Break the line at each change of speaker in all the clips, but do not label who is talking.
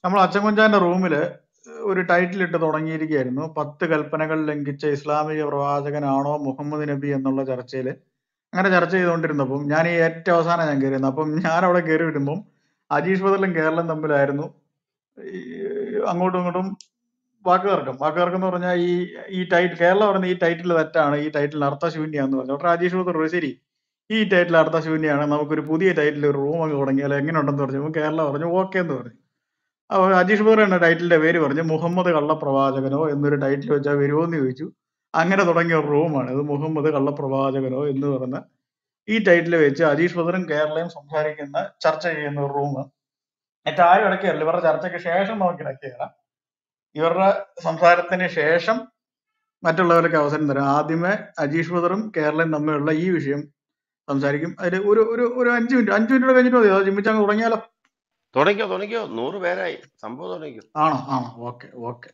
നമ്മൾ അച്ചൻകുഞ്ചാന്റെ റൂമില് ഒരു ടൈറ്റിൽ ഇട്ട് തുടങ്ങിയിരിക്കുകയായിരുന്നു പത്ത് കൽപ്പനകൾ ലംഘിച്ച ഇസ്ലാമിക പ്രവാചകനാണോ മുഹമ്മദ് നബി എന്നുള്ള ചർച്ചയിൽ അങ്ങനെ ചർച്ച ചെയ്തുകൊണ്ടിരുന്നപ്പം ഞാൻ ഈ ഏറ്റവും അവസാനം ഞാൻ കയറിയിരുന്നു അപ്പം ഞാൻ അവിടെ കയറി വരുമ്പം അജീഷ് ബദലും കേരളം തമ്മിലായിരുന്നു ഈ അങ്ങോട്ടും ഇങ്ങോട്ടും വാക്ക് തർക്കം വാക്ക് തർക്കം എന്ന് പറഞ്ഞാൽ ഈ ഈ ടൈറ്റിൽ കേരള പറഞ്ഞ ഈ ടൈറ്റിൽ തെറ്റാണ് ഈ ടൈറ്റിൽ അർത്ഥശൂന്യാന്ന് പറഞ്ഞു അപ്പോൾ രാജേഷ് ബദർ പറഞ്ഞു, ശരി ഈ ടൈറ്റിൽ അർത്ഥശൂന്യാണ് നമുക്കൊരു പുതിയ ടൈറ്റിൽ ഒരു റൂം അങ്ങ് തുടങ്ങിയാൽ എങ്ങനെയുണ്ടെന്ന് പറഞ്ഞു കേരള പറഞ്ഞു ഓക്കെ എന്ന് പറഞ്ഞു അപ്പോൾ അജീഷ് ബദർ എന്ന ടൈറ്റിലിന്റെ പേര് പറഞ്ഞു മുഹമ്മദ് കള്ളപ്രവാചകനോ എന്നൊരു ടൈറ്റിൽ വെച്ചാൽ വരുമോ എന്ന് ചോദിച്ചു അങ്ങനെ തുടങ്ങിയ ഒരു റൂമാണ് ഇത് മുഹമ്മദ് കള്ളപ്രവാചകനോ എന്ന് പറഞ്ഞ ഈ ടൈറ്റിൽ വെച്ച് അജീഷ് ബദറും കേരളയും സംസാരിക്കുന്ന ചർച്ച ചെയ്യുന്ന ഒരു റൂം എന്നിട്ട് ആരും ഇടയ്ക്കല്ല ഇവരുടെ ചർച്ചയ്ക്ക് ശേഷം നമുക്ക് ഇടയ്ക്കുകയാണ് ഇവരുടെ സംസാരത്തിന് ശേഷം മറ്റുള്ളവർക്ക് അവസരം തരാം ആദ്യമേ അജീഷ് ബദറും കേരളയും തമ്മിലുള്ള ഈ വിഷയം സംസാരിക്കും അതിൽ ഒരു ഒരു ഒരു അഞ്ച് മിനിറ്റ് അഞ്ച് മിനിറ്റ് കഴിഞ്ഞിട്ട് മതി അത് ജിമ്മിച്ചങ്ങ് തുടങ്ങിയാലോ
തുടങ്ങിക്കോ തുടങ്ങിക്കോ നൂറ് പേരായി സംഭവം തുടങ്ങിക്കോ
ആണോ ആണോ ഓക്കെ ഓക്കെ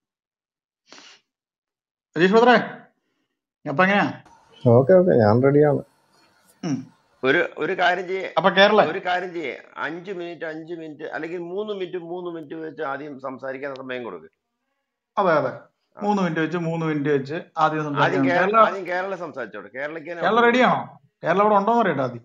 അജീഷ് ബദറേ അപ്പൊ എങ്ങനെയാ
ഓക്കെ ഓക്കെ ഞാൻ റെഡിയാണ്
ഉം.
ഒരു ഒരു കാര്യം ചെയ്യേ
അപ്പൊ കേരള
ഒരു കാര്യം ചെയ്യേ അഞ്ച് മിനിറ്റ് അഞ്ച് മിനിറ്റ് അല്ലെങ്കിൽ മൂന്ന് മിനിറ്റ് മൂന്ന് മിനിറ്റ് വെച്ച് ആദ്യം സംസാരിക്കാൻ സമയം കൊടുക്ക്
അതെ അതെ
ആ.
മൂന്ന് മിനിറ്റ് വെച്ച് മൂന്ന് മിനിറ്റ് വെച്ച് ആദ്യം
ആദ്യം
സംസാരിക്കണം
കേരള
കേരള
ആദ്യം കേരള സംസാരിച്ചോട്ടെ കേരളക്ക് തന്നെ
കേരള
അവസരം
റെഡിയാണോ
കൊടുക്ക്
കേരള ഇവിടെ ഉണ്ടോന്ന് അറിയട്ടെ ആദ്യം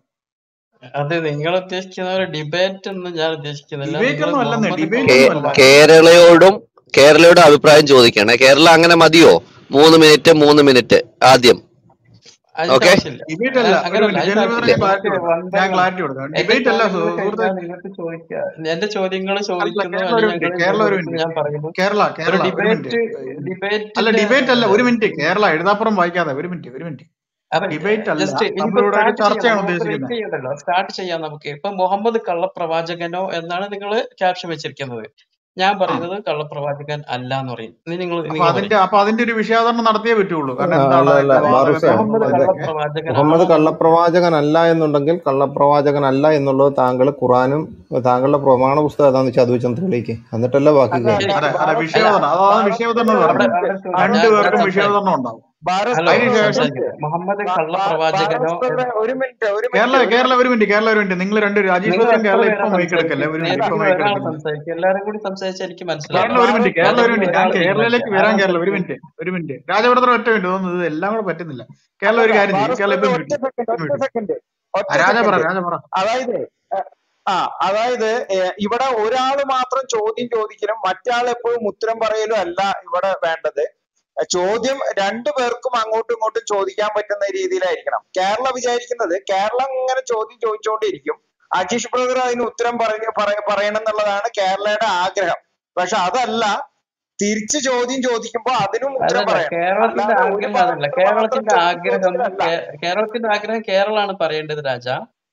അത് നിങ്ങൾ ഉദ്ദേശിക്കുന്ന ഒരു ഡിബേറ്റ് ഒന്നും ഞാൻ ഉദ്ദേശിക്കുന്നില്ല
ഡിബേറ്റ്
നിങ്ങൾ
ഒന്നും അല്ലെന്നേ
മുഹമ്മദ്
ഡിബേറ്റ്
കേ-
ഒന്നും അല്ല
കേരളയോടും കേരളയുടെ അഭിപ്രായം ചോദിക്കണേ കേരള അങ്ങനെ മതിയോ മൂന്ന് മിനിറ്റ് മൂന്ന് മിനിറ്റ് ആദ്യം
അതിന്റെ
ഓക്കെ
ആവശ്യമില്ല
ഡിബേറ്റ് അല്ല
അങ്ങനെ
ഒരു
അങ്ങനല്ല
മിനിറ്റ്
അതിന്റെ
ജനറൽ
ആവശ്യമില്ല
ക്ലാരിറ്റി
നിങ്ങൾക്ക്
കൊടുക്കാം ഞാൻ ക്ലാരിറ്റി കൊടുക്കാം
വൺ ബൈ വൺ എന്റെ
ഡിബേറ്റ് അല്ല
ചോദ്യങ്ങൾ
സു- സുഹൃത്തെ
കഴിഞ്ഞാൽ നിങ്ങൾക്ക് ചോദിക്കുക എന്റെ ചോദ്യങ്ങൾ
അല്ല
ചോദിക്കുന്നു
കേരള ഒരു
അല്ലെങ്കിൽ
മിനിറ്റ്
ഞങ്ങൾ
കേരള ഒരു
ചോദിക്കുന്നു
മിനിറ്റ്
ഞാൻ പറയുന്നു
കേരള
ഒരു
കേരള ഒരു മിനിറ്റ്
ഡിബേറ്റ്
അല്ല
ഡിബേറ്റിന്റെ
ഡിബേറ്റ് അല്ല ഒരു മിനിറ്റ് കേരള എഴുതാപ്പുറം വായിക്കാതെ ഒരു മിനിറ്റ് ഒരു മിനിറ്റ്
അപ്പൊ
ഡിബേറ്റ് അല്ല
ജസ്റ്റ് ഇനിയിപ്പോ
നമ്മളിവിടെ ഒരു
സ്റ്റാർട്ട് ചെയ്യാം
ചർച്ചയാണ്
നമുക്ക് വെയിറ്റ്
ഉദ്ദേശിക്കുന്നത്
ചെയ്യണ്ടല്ലോ സ്റ്റാർട്ട് ചെയ്യാം നമുക്ക് ഇപ്പൊ മുഹമ്മദ് കള്ളപ്രവാചകനോ എന്നാണ് നിങ്ങൾ ക്യാപ്ഷൻ വെച്ചിരിക്കുന്നത് ഞാൻ
ആ
പറയുന്നത് കള്ളപ്രവാചകൻ അല്ല എന്ന് പറയും ഇനി നിങ്ങൾ
അപ്പൊ
നിങ്ങൾ പറയും
അതിന്റെ അപ്പൊ അതിന്റെ ഒരു വിഷയാവതരണം നടത്തിയേ പറ്റുള്ളൂ കാരണം
ആ,
എന്താണ്
അല്ല അല്ല
അതിന്റെ വാദഗതി
ബാറുസേ
മുഹമ്മദ്
ഇത്
എന്നുള്ളതൊക്കെ
കള്ളപ്രവാചകൻ
മുഹമ്മദ്
ആണോ എന്ന്
കള്ളപ്രവാചകൻ അല്ല എന്നുണ്ടെങ്കിൽ കള്ളപ്രവാചകൻ അല്ല എന്നുള്ളത് താങ്കൾ ഖുറാനും താങ്കളുടെ പ്രമാണ പുസ്തകം ഏതാന്ന് വെച്ചാൽ അത് വെച്ചൊന്ന് തെളിയിക്ക് എന്നിട്ടല്ലേ ബാക്കി
അല്ല
കാര്യം
അതെ
അല്ല
അതെ
അല്ല
ബാറോസ്
വിഷയാവതരണം അതാണ്
ബാറോസ്
വിഷയാവതരണം എന്ന്
ഒരു
അവിടെ
പറയുന്നത്
മിനിറ്റ്
അവിടെ
രണ്ടു
ചോദിച്ചു ഞാൻ ഞാൻ
പേർക്കും
സംസാരിക്കാം
വിഷയാവതരണം ഉണ്ടാവും
ബാറോസ്
ഹലോ
അതിനുശേഷം
ഒരു മിനിറ്റ്
സംസാരിക്കട്ടെ മുഹമ്മദ്
ബാ- ബാ-
കള്ളപ്രവാചകനോ
ബാറോസ്
എന്ന്
ഒരു മിനിറ്റ് ഒരു
കേരള
മിനിറ്റ് ഒരു
കേരള
മിനിറ്റ്
ഒരു മിനിറ്റ് കേരള ഒരു മിനിറ്റ് നിങ്ങൾ രണ്ട് അജീഷ്
നിങ്ങൾ
ബദറും
എത്ര
കേരള
പേരാ
ഇപ്പൊ മൈക്കെടുക്കല്ലേ
സംസാരിക്കുന്നത്
ഒരു മിനിറ്റ് ഇപ്പൊ
നേരത്തെ ഒരാൾ
മൈക്കെടുക്കല്ലേ
സംസാരിക്കും എല്ലാരും കൂടി സംസാരിച്ചാൽ എനിക്ക്
കേരള
മനസ്സിലാവില്ല
ഒരു മിനിറ്റ് കേരള ഒരു
ഏതെങ്കിലും
മിനിറ്റ് ഞാൻ
ഒരാൾ
കേരളയിലേക്ക്
തീരുമാനിക്കുക
വരാൻ
ആരാ
കേരള ഒരു
സംസാരിക്കുന്നത്
മിനിറ്റ് ഒരു മിനിറ്റ് രാജഭദ്രൻ ഒറ്റ മിനിറ്റ് തോന്നുന്നു ഇത് എല്ലാം കൂടെ പറ്റുന്നില്ല കേരള ഒരു
അല്ലല്ല
കാര്യം ചെയ്യും
ബാറോസ്
കേരള ഇപ്പൊ
ഒറ്റ
മ്യൂട്ട്
സെക്കൻഡ്
ഇപ്പൊ
ഒറ്റ
മ്യൂട്ട്
സെക്കൻഡ് ഒറ്റ
രാജ പറ
സെക്കൻഡ്
രാജ പറ
അതായത് ഏഹ്, ആ അതായത് ഏഹ്, ഇവിടെ ഒരാൾ മാത്രം ചോദ്യം ചോദിക്കലും മറ്റാൾ എപ്പോഴും ഉത്തരം പറയലും അല്ല ഇവിടെ വേണ്ടത് ഏഹ്, ചോദ്യം രണ്ടു പേർക്കും അങ്ങോട്ടും ഇങ്ങോട്ടും ചോദിക്കാൻ പറ്റുന്ന രീതിയിലായിരിക്കണം കേരള വിചാരിക്കുന്നത് കേരളം ഇങ്ങനെ ചോദ്യം ചോദിച്ചുകൊണ്ടിരിക്കും അജീഷ് ബ്രദർ അതിന് ഉത്തരം പറയ പറയ- പറയണം എന്നുള്ളതാണ് കേരളയുടെ ആഗ്രഹം പക്ഷെ അതല്ല തിരിച്ച് ചോദ്യം ചോദിക്കുമ്പോൾ അതിനും ഉത്തരം
അതല്ല
പറയണം
കേരളത്തിന്റെ
അല്ലാതെ ഒരു
ആഗ്രഹം അതല്ല
ഭാഗത്ത് മാത്രം
കേരളത്തിന്റെ
ചോദ്യം
ആഗ്രഹം
ചോദിക്കലല്ല
കേ- കേരളത്തിന്റെ ആഗ്രഹം കേരളാണ് പറയേണ്ടത് രാജ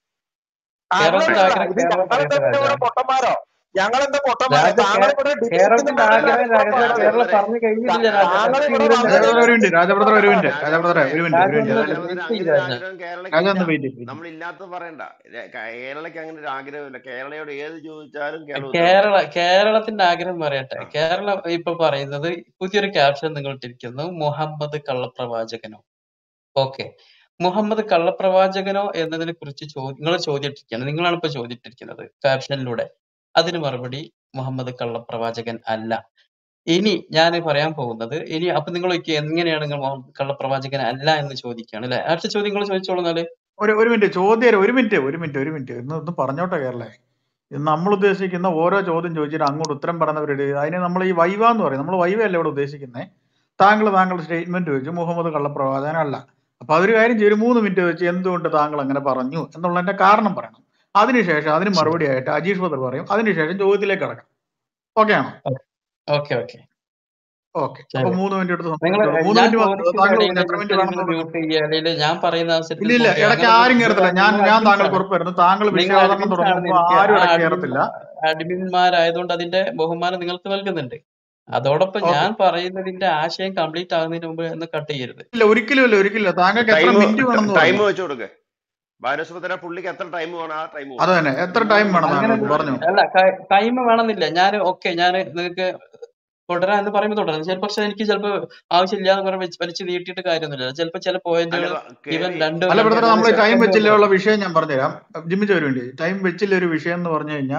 അല്ലല്ല
കേരളത്തിന്റെ ആഗ്രഹം
ഇത്
കേരളം
ഞങ്ങളെന്താ
പറയേണ്ടത്
പിന്നെ
രാജ
ഇവിടെ പൊട്ടന്മാരോ ഞങ്ങളെന്താ പൊട്ടന്മാരോ
രാജ
താങ്കൾ
കേ-
ഇവിടെ ഡിബേറ്റിന്
കേരളത്തിന്റെ
വേണ്ടിയിട്ടാണ്
ആഗ്രഹം
ഇവിടെ
രാജ
വന്നത്
കേരളം
രാജഭദ്രൻ
പറഞ്ഞു കഴിഞ്ഞിട്ടില്ല രാജ
താങ്കൾ
ഫസ്റ്റ്
ഇവിടെ
നിങ്ങൾ
വന്നത്
രാജഭദ്ര ഒരു മിനിറ്റ് രാജഭദ്ര ഒരു മിനിറ്റ്
ഡിബേറ്റിന്
രാജഭദ്ര
വേണ്ടിയിട്ടാണ്
ഒരു മിനിറ്റ് ഒരു മിനിറ്റ് ഒരു
രാജ
മിനിറ്റ്
ഒന്ന്
രാജഭദ്രൻ
വെയിറ്റ്
അങ്ങനെ
ചെയ്യ്
ഒരു
രാജ
ആഗ്രഹം
രാജ
കേരളയ്ക്കില്ല
ഒന്ന് വെയിറ്റ്
നമ്മൾ ഇല്ലാത്തത് പറയണ്ട ര- കേരളയ്ക്ക് അങ്ങനെ ഒരു ആഗ്രഹമില്ല കേരളയോട് ഏത് ചോദിച്ചാലും കേരള ഉത്തരം
കേരള
പറയും
കേരളത്തിന്റെ ആഗ്രഹം പറയട്ടെ
ആ
കേരളം ഇപ്പൊ പറയുന്നത് പുതിയൊരു ക്യാപ്ഷൻ നിങ്ങൾ ഇട്ടിരിക്കുന്നു മുഹമ്മദ് കള്ളപ്രവാചകനോ ഓക്കെ മുഹമ്മദ് കള്ളപ്രവാചകനോ എന്നതിനെ കുറിച്ച് നിങ്ങൾ ചോദ്യം ഇട്ടിരിക്കുകയാണ് നിങ്ങളാണ് ഇപ്പൊ ചോദ്യം ഇട്ടിരിക്കുന്നത് ക്യാപ്ഷനിലൂടെ അതിന് മറുപടി മുഹമ്മദ് കള്ളപ്രവാചകൻ അല്ല ഇനി ഞാൻ പറയാൻ പോകുന്നത് ഇനി അപ്പൊ നിങ്ങൾ ചോദിക്കുക എങ്ങനെയാണ് നിങ്ങൾ മുഹമ്മദ് കള്ളപ്രവാചകൻ അല്ല എന്ന് ചോദിക്കുകയാണ് അല്ലെ അടുത്ത ചോദ്യം നിങ്ങൾ ചോദിച്ചോളുന്നാല്
ഒരു ഒരു മിനിറ്റ് ചോദ്യം ഒരു മിനിറ്റ് ഒരു മിനിറ്റ് ഒരു മിനിറ്റ് ഒന്ന് ഒന്ന് പറഞ്ഞോട്ടെ കേരളേ ഇത് നമ്മൾ ഉദ്ദേശിക്കുന്ന ഓരോ ചോദ്യം ചോദിച്ചിട്ട് അങ്ങോട്ട് ഉത്തരം പറയുന്നവരുടെ അതിന് നമ്മൾ ഈ വൈവ എന്ന് പറയും നമ്മൾ വൈവ അല്ല ഇവിടെ ഉദ്ദേശിക്കുന്നത് താങ്കൾ താങ്കളുടെ സ്റ്റേറ്റ്മെന്റ് വെച്ച് മുഹമ്മദ് കള്ളപ്രവാചകനല്ല അപ്പൊ അതൊരു കാര്യം ചെയ്യും ഒരു മൂന്ന് മിനിറ്റ് വെച്ച് എന്തുകൊണ്ട് താങ്കൾ അങ്ങനെ പറഞ്ഞു എന്നുള്ളതിന്റെ കാരണം പറയണം അതിനുശേഷം അതിന്
ശരി
മറുപടി ആയിട്ട് അജീഷ് ബദർ പറയും അതിനുശേഷം ചോദ്യത്തിലേക്ക് കടക്കാം ഓക്കെ ആണോ
ഓക്കെ ഓക്കെ
ഓക്കെ അപ്പൊ
ശരി
മൂന്ന് മിനിറ്റ് എടുത്ത്
നിങ്ങൾ
സംസാരിച്ചോളൂ മൂന്ന്
ഞാൻ
മിനിറ്റ് മതി
ചോദിക്കുന്ന
താങ്കൾ
ഇടയിൽ
പറഞ്ഞ എത്ര മിനിറ്റ്
നിങ്ങൾ
വേണമെന്ന്
മ്യൂട്ട് ചെയ്യുക അല്ലെങ്കിൽ ഞാൻ പറയുന്ന
ഇല്ല
അവസരത്തിൽ
ഇല്ല
പോകുക
ഇടയ്ക്ക്
അങ്ങനെ
ആരും
ഇത്
കയറത്തില്ല ഞാൻ
നിങ്ങൾ
ഞാൻ താങ്കൾക്ക്
അഡ്മിൻസ്
ഉറപ്പ് തരുന്നു താങ്കൾ
നിങ്ങൾ
വിഷയാവതരണം
അഡ്മിൻസ് ആണെന്ന്
തുടങ്ങുമ്പോൾ
എനിക്ക്
ആരും
ആ
ഇടയ്ക്ക്
അഡ്മിൻ
കയറത്തില്ല
അഡ്മിന്മാരായതുകൊണ്ട് അതിന്റെ ബഹുമാനം നിങ്ങൾക്ക് നൽകുന്നുണ്ട് അതോടൊപ്പം
ഓക്കെ
ഞാൻ പറയുന്നതിന്റെ ആശയം കംപ്ലീറ്റ് ആകുന്നതിന് മുമ്പ് ഒന്ന് കട്ട് ചെയ്യരുത്
ഇല്ല ഒരിക്കലും ഇല്ല ഒരിക്കലും ഇല്ല താങ്കൾക്ക് എത്ര
ടൈം
മിനിറ്റ് വേണമെന്ന്
ടൈം
പറഞ്ഞു
വെച്ച് കൊടുക്ക് ഭാരസ്വതര പുള്ളിക്ക് എത്ര ടൈം വേണം ആ ടൈം
അത്
കൊടുക്ക്
തന്നെ എത്ര
മൂന്ന്
ടൈം വേണം
മിനിറ്റ്
അങ്ങനെ
താങ്കൾക്ക്
നാല്
പറഞ്ഞു
മിനിറ്റ്
അല്ല ടൈം വേണമെന്നില്ല ഞാൻ ഓക്കെ ഞാൻ നിങ്ങൾക്ക് തുടരാൻ എന്ന് പറയുമ്പോൾ തുടരാം ചിലപ്പോൾ പക്ഷെ എനിക്ക് ചിലപ്പോൾ ആവശ്യമില്ല എന്ന് പറഞ്ഞ് വെച്ച് വലിച്ച് നീട്ടിയിട്ട് കാര്യമൊന്നുമില്ല ചിലപ്പോൾ ചില
അല്ല
പോയിന്റുകൾ
വ-
ഈവൻ
കേറി
രണ്ട്
അല്ല
രണ്ട്
ബ്രദർ
മൂന്ന്
നമ്മൾ ടൈം
സെക്കൻഡ്
വെച്ചില്ല
കൊണ്ട്
ഉള്ള വിഷയം ഞാൻ പറഞ്ഞുതരാം ജിമ്മിച്ച് ഒരു വേണ്ടി ടൈം വെച്ചില്ല ഒരു വിഷയം എന്ന് പറഞ്ഞു കഴിഞ്ഞാൽ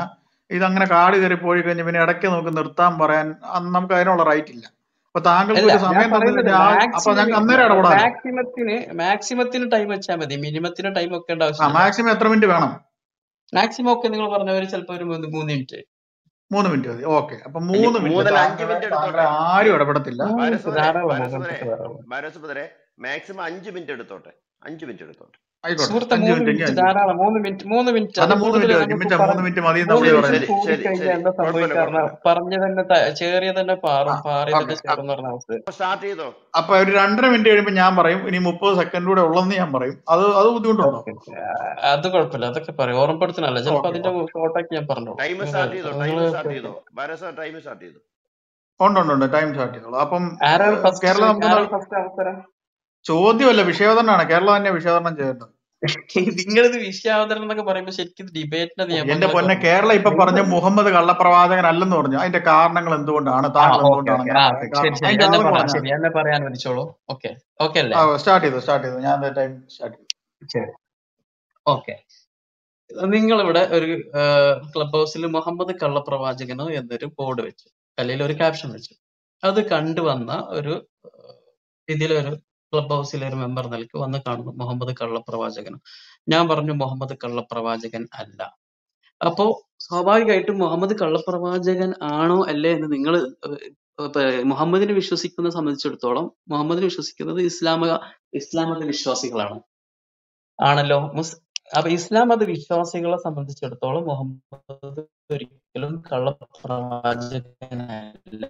ഇതങ്ങനെ കാട് കയറി പോയി കഴിഞ്ഞ് പിന്നെ ഇടയ്ക്ക് നമുക്ക് നിർത്താൻ പറയാൻ അന്ന് നമുക്ക് അതിനുള്ള റൈറ്റ് ഇല്ല അപ്പൊ താങ്കൾക്ക്
അല്ല
ഒരു
ഞാൻ
സമയം
പറയുന്നത്
തന്നില്ലെങ്കിൽ ആ അപ്പൊ
മാക്സിമം
ഞങ്ങൾക്ക് അന്നേരം ഇടപെടാലോ
മാക്സിമത്തിന് മാക്സിമത്തിന് ടൈം വെച്ചാൽ മതി മിനിമത്തിന് ടൈം വെക്കേണ്ട
ആ
ആവശ്യമില്ല
മാക്സിമം എത്ര മിനിറ്റ് വേണം
മാക്സിമം ഒക്കെ നിങ്ങൾ പറഞ്ഞ ഒരു ചിലപ്പോൾ ഒരു മൂന്ന് മൂന്ന് മിനിറ്റ്
മൂന്ന് മിനിറ്റ് മതി ഓക്കെ അപ്പൊ
ഇനി
മൂന്ന് മിനിറ്റ്
മൂന്നല്ല അഞ്ച്
താങ്കളെ
മിനിറ്റ്
താങ്കളെ
എടുത്തോട്ടെ
ആരും ഇടപെടത്തില്ല
മൂന്ന് മിനിറ്റ്
ബാലസുബ്രേ
ധാരാളം
ബാലസുബ്രേ
നമുക്ക് ധാരാളം
ബാലസുബ്രേ മാക്സിമം അഞ്ച് മിനിറ്റ് എടുത്തോട്ടെ അഞ്ച് മിനിറ്റ് എടുത്തോട്ടെ
ആയിക്കോട്ടെ
സുഹൃത്തെ
അഞ്ച്
മൂന്ന്
മിനിറ്റ് എങ്കിൽ
മിനിറ്റ്
അഞ്ച് മിനിറ്റ്
ധാരാളം മൂന്ന് മിനിറ്റ് മൂന്ന് മിനിറ്റ്
എന്നാ
അത്
മൂന്ന്
കൂടുതൽ
മിനിറ്റ് മതി
നമുക്ക്
ജിമ്മിച്ച
പറ
മൂന്ന് മിനിറ്റ് മതി എന്ന്
മൂന്ന്
പുള്ളി
ശരി
മിനിറ്റ്
പറയുന്നത്
ശരി
കൂടി
ശരി
കഴിഞ്ഞാൽ
ശരി
എന്താ
കുഴപ്പമില്ല
സംഭവിക്കാറുണ്ട്
കുഴപ്പമില്ല
പറഞ്ഞ തന്നെ ത- ചേറിയ തന്നെ
ആ
പാറും പാറിയ
ഓക്കെ
തന്നെ ചേറും എന്ന് പറഞ്ഞ അവസ്ഥ
അപ്പൊ സ്റ്റാർട്ട് ചെയ്തോ
അപ്പൊ ഒരു രണ്ടര മിനിറ്റ് കഴിയുമ്പോൾ ഞാൻ പറയും ഇനി മുപ്പത് സെക്കൻഡ് കൂടെ ഉള്ളെന്ന് ഞാൻ പറയും അത് അത് ബുദ്ധിമുട്ടുണ്ടോ
ഓക്കെ അത് കുഴപ്പമില്ല അതൊക്കെ പറയും ഓർമ്മപ്പെടുത്തണല്ല ചിലപ്പോ
ഓക്കെ
അതിന്റെ
ഓക്കെ
ഷോർട്ടാക്കി ഞാൻ പറഞ്ഞോളൂ
ടൈം
നിങ്ങൾ
സ്റ്റാർട്ട് ചെയ്തോ ടൈം
നിങ്ങൾ
സ്റ്റാർട്ട് ചെയ്തോ ബാലസ ടൈം സ്റ്റാർട്ട് ചെയ്തു
ഉണ്ട് ഉണ്ട് ഉണ്ട് ടൈം സ്റ്റാർട്ട് ചെയ്തോളൂ അപ്പം
ആരാണ്
ഏഹ്,
ഫസ്റ്റ്
കേരളം നമുക്കൊന്ന്
ആരാണ് ഫസ്റ്റ് അവസരം
ചോദ്യമല്ല വിഷയവതരണമാണ് കേരളം തന്നെ വിഷയവതരണം ചെയ്യേണ്ടത്
നിങ്ങളിത് വിഷയാവതരണം എന്നൊക്കെ പറയുമ്പോ ശരിക്കും ഡിബേറ്റിന്റെ
എന്റെ
നിയമങ്ങളൊക്കെ
പൊന്നെ
ഉണ്ട്
കേരളം ഇപ്പൊ
നിങ്ങൾ
പറഞ്ഞ മുഹമ്മദ് കള്ളപ്രവാചകൻ അല്ലെന്ന് പറഞ്ഞു അതിന്റെ കാരണങ്ങൾ എന്തുകൊണ്ടാണ്
ആ
താങ്കൾ
ഓക്കെ
എന്തുകൊണ്ടാണ്
ഓക്കെ
അങ്ങനെ
ആ
പറയാൻ
ശരി
കാരണം
ശരി
അതിന്റെ
എന്നെ
ആളുകൾ
പറയാൻ
പറഞ്ഞാൽ
ശരി എന്നെ പറയാൻ അനുവദിച്ചോളൂ ഓക്കെ ഓക്കെ അല്ലേ
ആ സ്റ്റാർട്ട് ചെയ്തു സ്റ്റാർട്ട് ചെയ്തു ഞാൻ ടൈം സ്റ്റാർട്ട് ചെയ്തു
ശരി ഓക്കെ നിങ്ങളിവിടെ ഒരു ക്ലബ് ഹൗസിൽ മുഹമ്മദ് കള്ളപ്രവാചകനോ എന്നൊരു ബോർഡ് വെച്ചു അല്ലെങ്കിൽ ഒരു ക്യാപ്ഷൻ വെച്ചു അത് കണ്ടുവന്ന ഒരു ഏഹ്, ഇതിലൊരു ക്ലബ് ഹൗസിലെ ഒരു മെമ്പർ നിലയ്ക്ക് വന്ന് കാണുന്നു മുഹമ്മദ് കള്ളപ്രവാചകനോ ഞാൻ പറഞ്ഞു മുഹമ്മദ് കള്ളപ്രവാചകൻ അല്ല അപ്പോ സ്വാഭാവികമായിട്ടും മുഹമ്മദ് കള്ളപ്രവാചകൻ ആണോ അല്ലേ എന്ന് നിങ്ങൾ മുഹമ്മദിനെ വിശ്വസിക്കുന്ന സംബന്ധിച്ചിടത്തോളം മുഹമ്മദിനെ വിശ്വസിക്കുന്നത് ഇസ്ലാമ ഇസ്ലാം മത വിശ്വാസികളാണ് ആണല്ലോ മുസ് അപ്പൊ ഇസ്ലാം മത വിശ്വാസികളെ സംബന്ധിച്ചിടത്തോളം മുഹമ്മദ് ഒരിക്കലും കള്ളപ്രവാചകനല്ല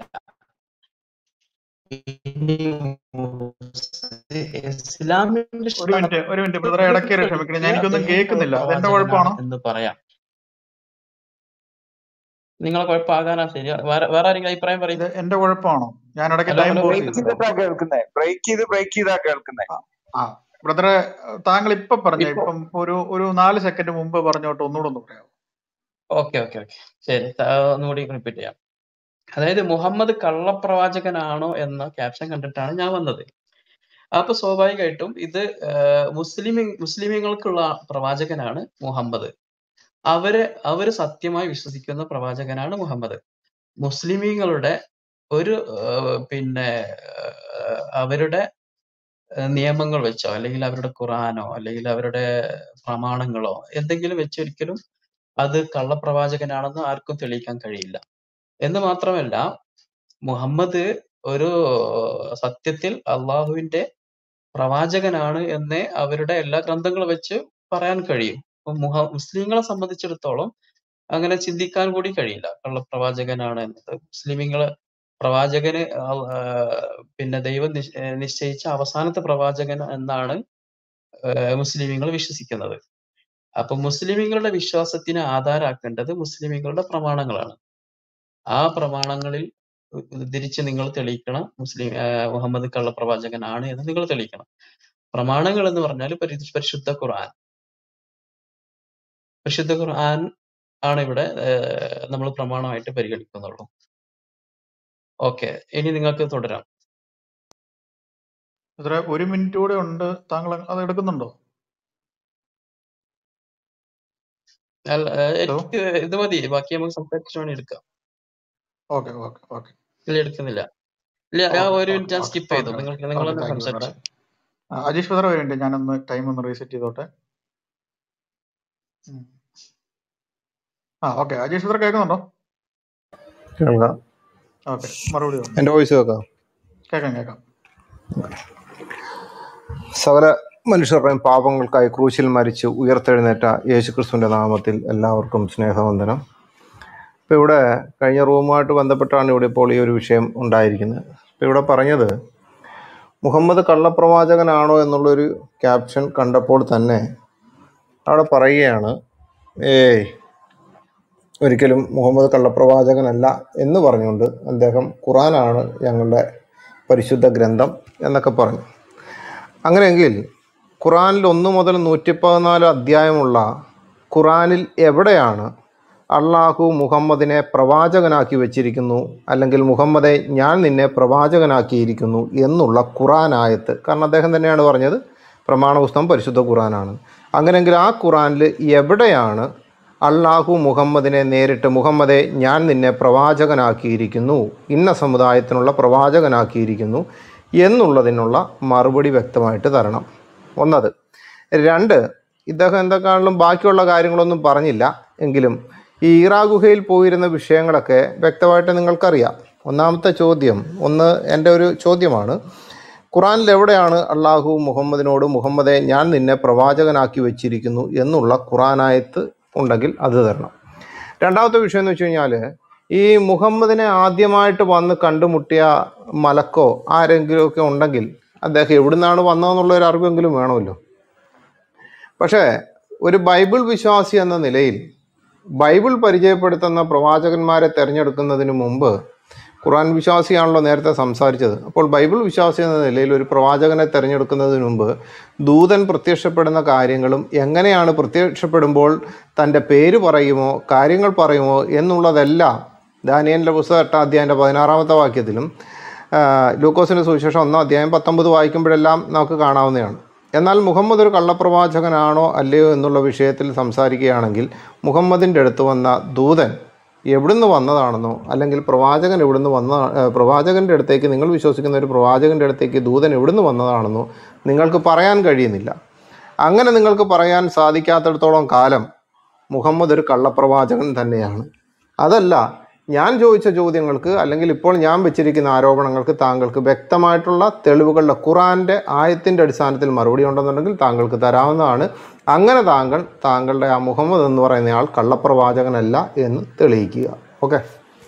ഇനി മുസ് ഇസ്ലാമിന്റെ
ഒരു മിനിറ്റ് ഒരു മിനിറ്റ് ബ്രദറെ ഇടയ്ക്ക് കയറി ക്ഷമിക്കണം ഞാൻ എനിക്കൊന്നും കേൾക്കുന്നില്ല അതെന്റെ കുഴപ്പമാണോ
എന്ന് പറയാം നിങ്ങളെ കുഴപ്പമാകാനാ ശരി വേറെ വേറെ ആരെങ്കിലും അഭിപ്രായം പറയും
ഇത് എന്റെ കുഴപ്പമാണോ ഞാൻ ഇടയ്ക്ക്
hello
time
hello
pause
break
ചെയ്തു
ചെയ്തിട്ടാ കേൾക്കുന്നത് ബ്രേക്ക് ചെയ്ത് ബ്രേക്ക് ചെയ്താ കേൾക്കുന്നത്
ആ ബ്രദറെ താങ്കൾ ഇപ്പൊ പറഞ്ഞ
ഇപ്പൊ
ഇപ്പം ഒരു ഒരു നാല് സെക്കൻഡ് മുമ്പ് പറഞ്ഞോട്ട് ഒന്നുകൂടെ ഒന്ന് പറയാം
ഓക്കെ ഓക്കെ ഓക്കെ ശരി ത- ഒന്നുകൂടി റിപ്പീറ്റ് ചെയ്യാം അതായത് മുഹമ്മദ് കള്ളപ്രവാചകനാണോ എന്ന ക്യാപ്ഷൻ കണ്ടിട്ടാണ് ഞാൻ വന്നത് അപ്പൊ സ്വാഭാവികമായിട്ടും ഇത് മുസ്ലിം മുസ്ലിമീങ്ങൾക്കുള്ള പ്രവാചകനാണ് മുഹമ്മദ് അവര് അവര് സത്യമായി വിശ്വസിക്കുന്ന പ്രവാചകനാണ് മുഹമ്മദ് മുസ്ലിമീങ്ങളുടെ ഒരു ആ, പിന്നെ ആ, അവരുടെ ആ, നിയമങ്ങൾ വെച്ചോ അല്ലെങ്കിൽ അവരുടെ ഖുറാനോ അല്ലെങ്കിൽ അവരുടെ പ്രമാണങ്ങളോ എന്തെങ്കിലും വെച്ചൊരിക്കലും അത് കള്ളപ്രവാചകനാണെന്ന് ആർക്കും തെളിയിക്കാൻ കഴിയില്ല എന്ന് മാത്രമല്ല മുഹമ്മദ് ഒരു സത്യത്തിൽ അള്ളാഹുവിന്റെ പ്രവാചകനാണ് എന്നേ അവരുടെ എല്ലാ ഗ്രന്ഥങ്ങളും വെച്ച് പറയാൻ കഴിയും അപ്പൊ മുഹ മുസ്ലിങ്ങളെ സംബന്ധിച്ചിടത്തോളം അങ്ങനെ ചിന്തിക്കാൻ കൂടി കഴിയില്ല കള്ളപ്രവാചകനാണ് എന്നത് മുസ്ലിമീങ്ങള് പ്രവാചകന് ആ- ആ, പിന്നെ ദൈവം നിശ്- ഏർ നിശ്ചയിച്ച അവസാനത്തെ പ്രവാചകൻ എന്നാണ് മുസ്ലിമീങ്ങൾ വിശ്വസിക്കുന്നത് അപ്പൊ മുസ്ലിമീങ്ങളുടെ വിശ്വാസത്തിന് ആധാരാക്കേണ്ടത് മുസ്ലിമീങ്ങളുടെ പ്രമാണങ്ങളാണ് ആ പ്രമാണങ്ങളിൽ ഉ- ഉദ്ധരിച്ച് നിങ്ങൾ തെളിയിക്കണം മുസ്ലിം ആ, മുഹമ്മദ് കള്ളപ്രവാചകനാണ് എന്ന് നിങ്ങൾ തെളിയിക്കണം പ്രമാണങ്ങൾ എന്ന് പറഞ്ഞാൽ പരി- പരിശുദ്ധ ഖുർആൻ പരിശുദ്ധ ഖുർആൻ ആണ് ഇവിടെ നമ്മൾ പ്രമാണമായിട്ട് പരിഗണിക്കുന്നുള്ളൂ ഓക്കെ ഇനി നിങ്ങൾക്ക് തുടരാം
ബ്രദറെ ഒരു മിനിറ്റ് കൂടെ ഉണ്ട് താങ്കൾ അത് എടുക്കുന്നുണ്ടോ
അല്ല, ഏ,
ഹലോ
എനിക്ക് ഇത് മതി ബാക്കി നമുക്ക് സംസാരിച്ചു വേണേ എടുക്കാം
ഓക്കെ ഓക്കെ ഓക്കെ
ഇല്ല എടുക്കുന്നില്ല ഇല്ല ഞാൻ
ഓക്കെ
ഒരു
ഓക്കെ
മിനിറ്റ് ഞാൻ
ഓക്കെ
സ്കിപ്പ് ചെയ്തു
ഓക്കെ
നിങ്ങൾ
ഓക്കെ
നിങ്ങൾ
ഓക്കെ
തന്നെ
താങ്ക് യു ബ്രദറെ
സംസാരിച്ചു
അജീഷ് ബ്രദറെ ഒരു മിനിറ്റ് ഞാനൊന്ന് ടൈം ഒന്ന് റീസെറ്റ് ചെയ്തോട്ടെ ഉം. ആ ഓക്കെ അജീഷ് ബ്രദർ കേൾക്കുന്നുണ്ടോ
കേൾക്കാം
ഓക്കെ മറുപടി പറഞ്ഞു
എൻ്റെ വോയിസ് കേൾക്കാം
കേൾക്കാം കേൾക്കാം
സകല മനുഷ്യരുടെയും പാപങ്ങൾക്കായി ക്രൂശിൽ മരിച്ച് ഉയർത്തെഴുന്നേറ്റ യേശുക്രിസ്തുവിൻ്റെ നാമത്തിൽ എല്ലാവർക്കും സ്നേഹവന്ദനം ഇപ്പോൾ ഇവിടെ കഴിഞ്ഞ റൂമുമായിട്ട് ബന്ധപ്പെട്ടാണ് ഇവിടെ ഇപ്പോൾ ഈ ഒരു വിഷയം ഉണ്ടായിരിക്കുന്നത് ഇപ്പോൾ ഇവിടെ പറഞ്ഞത് മുഹമ്മദ് കള്ളപ്രവാചകനാണോ എന്നുള്ളൊരു ക്യാപ്ഷൻ കണ്ടപ്പോൾ തന്നെ അവിടെ പറയുകയാണ് ഏയ് ഒരിക്കലും മുഹമ്മദ് കള്ളപ്രവാചകനല്ല എന്ന് പറഞ്ഞുകൊണ്ട് അദ്ദേഹം ഖുറാനാണ് ഞങ്ങളുടെ പരിശുദ്ധ ഗ്രന്ഥം എന്നൊക്കെ പറഞ്ഞു അങ്ങനെയെങ്കിൽ ഖുറാനിൽ ഒന്ന് മുതൽ നൂറ്റി പതിനാല് അധ്യായമുള്ള ഖുറാനിൽ എവിടെയാണ് അള്ളാഹു മുഹമ്മദിനെ പ്രവാചകനാക്കി വച്ചിരിക്കുന്നു അല്ലെങ്കിൽ മുഹമ്മദെ ഞാൻ നിന്നെ പ്രവാചകനാക്കിയിരിക്കുന്നു എന്നുള്ള ഖുറാൻ ആയത്ത് കാരണം അദ്ദേഹം തന്നെയാണ് പറഞ്ഞത് പ്രമാണ പുസ്തകം പരിശുദ്ധ ഖുറാനാണ് അങ്ങനെയെങ്കിൽ ആ ഖുറാനിൽ എവിടെയാണ് അള്ളാഹു മുഹമ്മദിനെ നേരിട്ട് മുഹമ്മദെ ഞാൻ നിന്നെ പ്രവാചകനാക്കിയിരിക്കുന്നു ഇന്ന സമുദായത്തിനുള്ള പ്രവാചകനാക്കിയിരിക്കുന്നു എന്നുള്ളതിനുള്ള മറുപടി വ്യക്തമായിട്ട് തരണം ഒന്നത് രണ്ട് ഇദ്ദേഹം എന്തൊക്കെയാണെങ്കിലും ബാക്കിയുള്ള കാര്യങ്ങളൊന്നും പറഞ്ഞില്ല എങ്കിലും ഈ ഈറാ ഗുഹയിൽ പോയിരുന്ന വിഷയങ്ങളൊക്കെ വ്യക്തമായിട്ട് നിങ്ങൾക്കറിയാം ഒന്നാമത്തെ ചോദ്യം ഒന്ന് എൻ്റെ ഒരു ചോദ്യമാണ് ഖുറാനിൽ എവിടെയാണ് അള്ളാഹു മുഹമ്മദിനോട് മുഹമ്മദെ ഞാൻ നിന്നെ പ്രവാചകനാക്കി വെച്ചിരിക്കുന്നു എന്നുള്ള ഖുറാനായത്ത് ഉണ്ടെങ്കിൽ അത് തരണം രണ്ടാമത്തെ വിഷയം എന്ന് വെച്ച് കഴിഞ്ഞാൽ ഈ മുഹമ്മദിനെ ആദ്യമായിട്ട് വന്ന് കണ്ടുമുട്ടിയ മലക്കോ ആരെങ്കിലുമൊക്കെ ഉണ്ടെങ്കിൽ അദ്ദേഹം എവിടുന്നാണ് വന്നതെന്നുള്ള ഒരു അറിവെങ്കിലും വേണമല്ലോ പക്ഷേ ഒരു ബൈബിൾ വിശ്വാസി എന്ന നിലയിൽ ബൈബിൾ പരിചയപ്പെടുത്തുന്ന പ്രവാചകന്മാരെ തിരഞ്ഞെടുക്കുന്നതിന് മുമ്പ് ഖുറാൻ വിശ്വാസിയാണല്ലോ നേരത്തെ സംസാരിച്ചത് അപ്പോൾ ബൈബിൾ വിശ്വാസി എന്ന നിലയിൽ ഒരു പ്രവാചകനെ തിരഞ്ഞെടുക്കുന്നതിന് മുമ്പ് ദൂതൻ പ്രത്യക്ഷപ്പെടുന്ന കാര്യങ്ങളും എങ്ങനെയാണ് പ്രത്യക്ഷപ്പെടുമ്പോൾ തൻ്റെ പേര് പറയുമോ കാര്യങ്ങൾ പറയുമോ എന്നുള്ളതെല്ലാം ദാനിയലിൻ്റെ പുസ്തകം എട്ടാം അധ്യായൻ്റെ പതിനാറാമത്തെ വാക്യത്തിലും ആ, ലൂക്കോസിൻ്റെ സുവിശേഷം ഒന്നാം അധ്യായം പത്തൊമ്പത് വായിക്കുമ്പോഴെല്ലാം നമുക്ക് കാണാവുന്നതാണ് എന്നാൽ മുഹമ്മദ് ഒരു കള്ളപ്രവാചകനാണോ അല്ലയോ എന്നുള്ള വിഷയത്തിൽ സംസാരിക്കുകയാണെങ്കിൽ മുഹമ്മദിൻ്റെ അടുത്ത് വന്ന ദൂതൻ എവിടുന്ന് വന്നതാണെന്നോ അല്ലെങ്കിൽ പ്രവാചകൻ എവിടുന്ന് വന്ന ഏഹ് പ്രവാചകൻ്റെ അടുത്തേക്ക് നിങ്ങൾ വിശ്വസിക്കുന്ന ഒരു പ്രവാചകൻ്റെ അടുത്തേക്ക് ദൂതൻ എവിടുന്ന് വന്നതാണെന്നോ നിങ്ങൾക്ക് പറയാൻ കഴിയുന്നില്ല അങ്ങനെ നിങ്ങൾക്ക് പറയാൻ സാധിക്കാത്തിടത്തോളം കാലം മുഹമ്മദ് ഒരു കള്ളപ്രവാചകൻ തന്നെയാണ് അതല്ല ഞാൻ ചോദിച്ച ചോദ്യങ്ങൾക്ക് അല്ലെങ്കിൽ ഇപ്പോൾ ഞാൻ വെച്ചിരിക്കുന്ന ആരോപണങ്ങൾക്ക് താങ്കൾക്ക് വ്യക്തമായിട്ടുള്ള തെളിവുകളുടെ ഖുറാന്റെ ആയത്തിന്റെ അടിസ്ഥാനത്തിൽ മറുപടി ഉണ്ടെന്നുണ്ടെങ്കിൽ താങ്കൾക്ക് തരാവുന്നതാണ് അങ്ങനെ താങ്കൾ താങ്കളുടെ ആ മുഹമ്മദ് എന്ന് പറയുന്നയാൾ കള്ളപ്രവാചകനല്ല എന്ന് തെളിയിക്കുക ഓക്കെ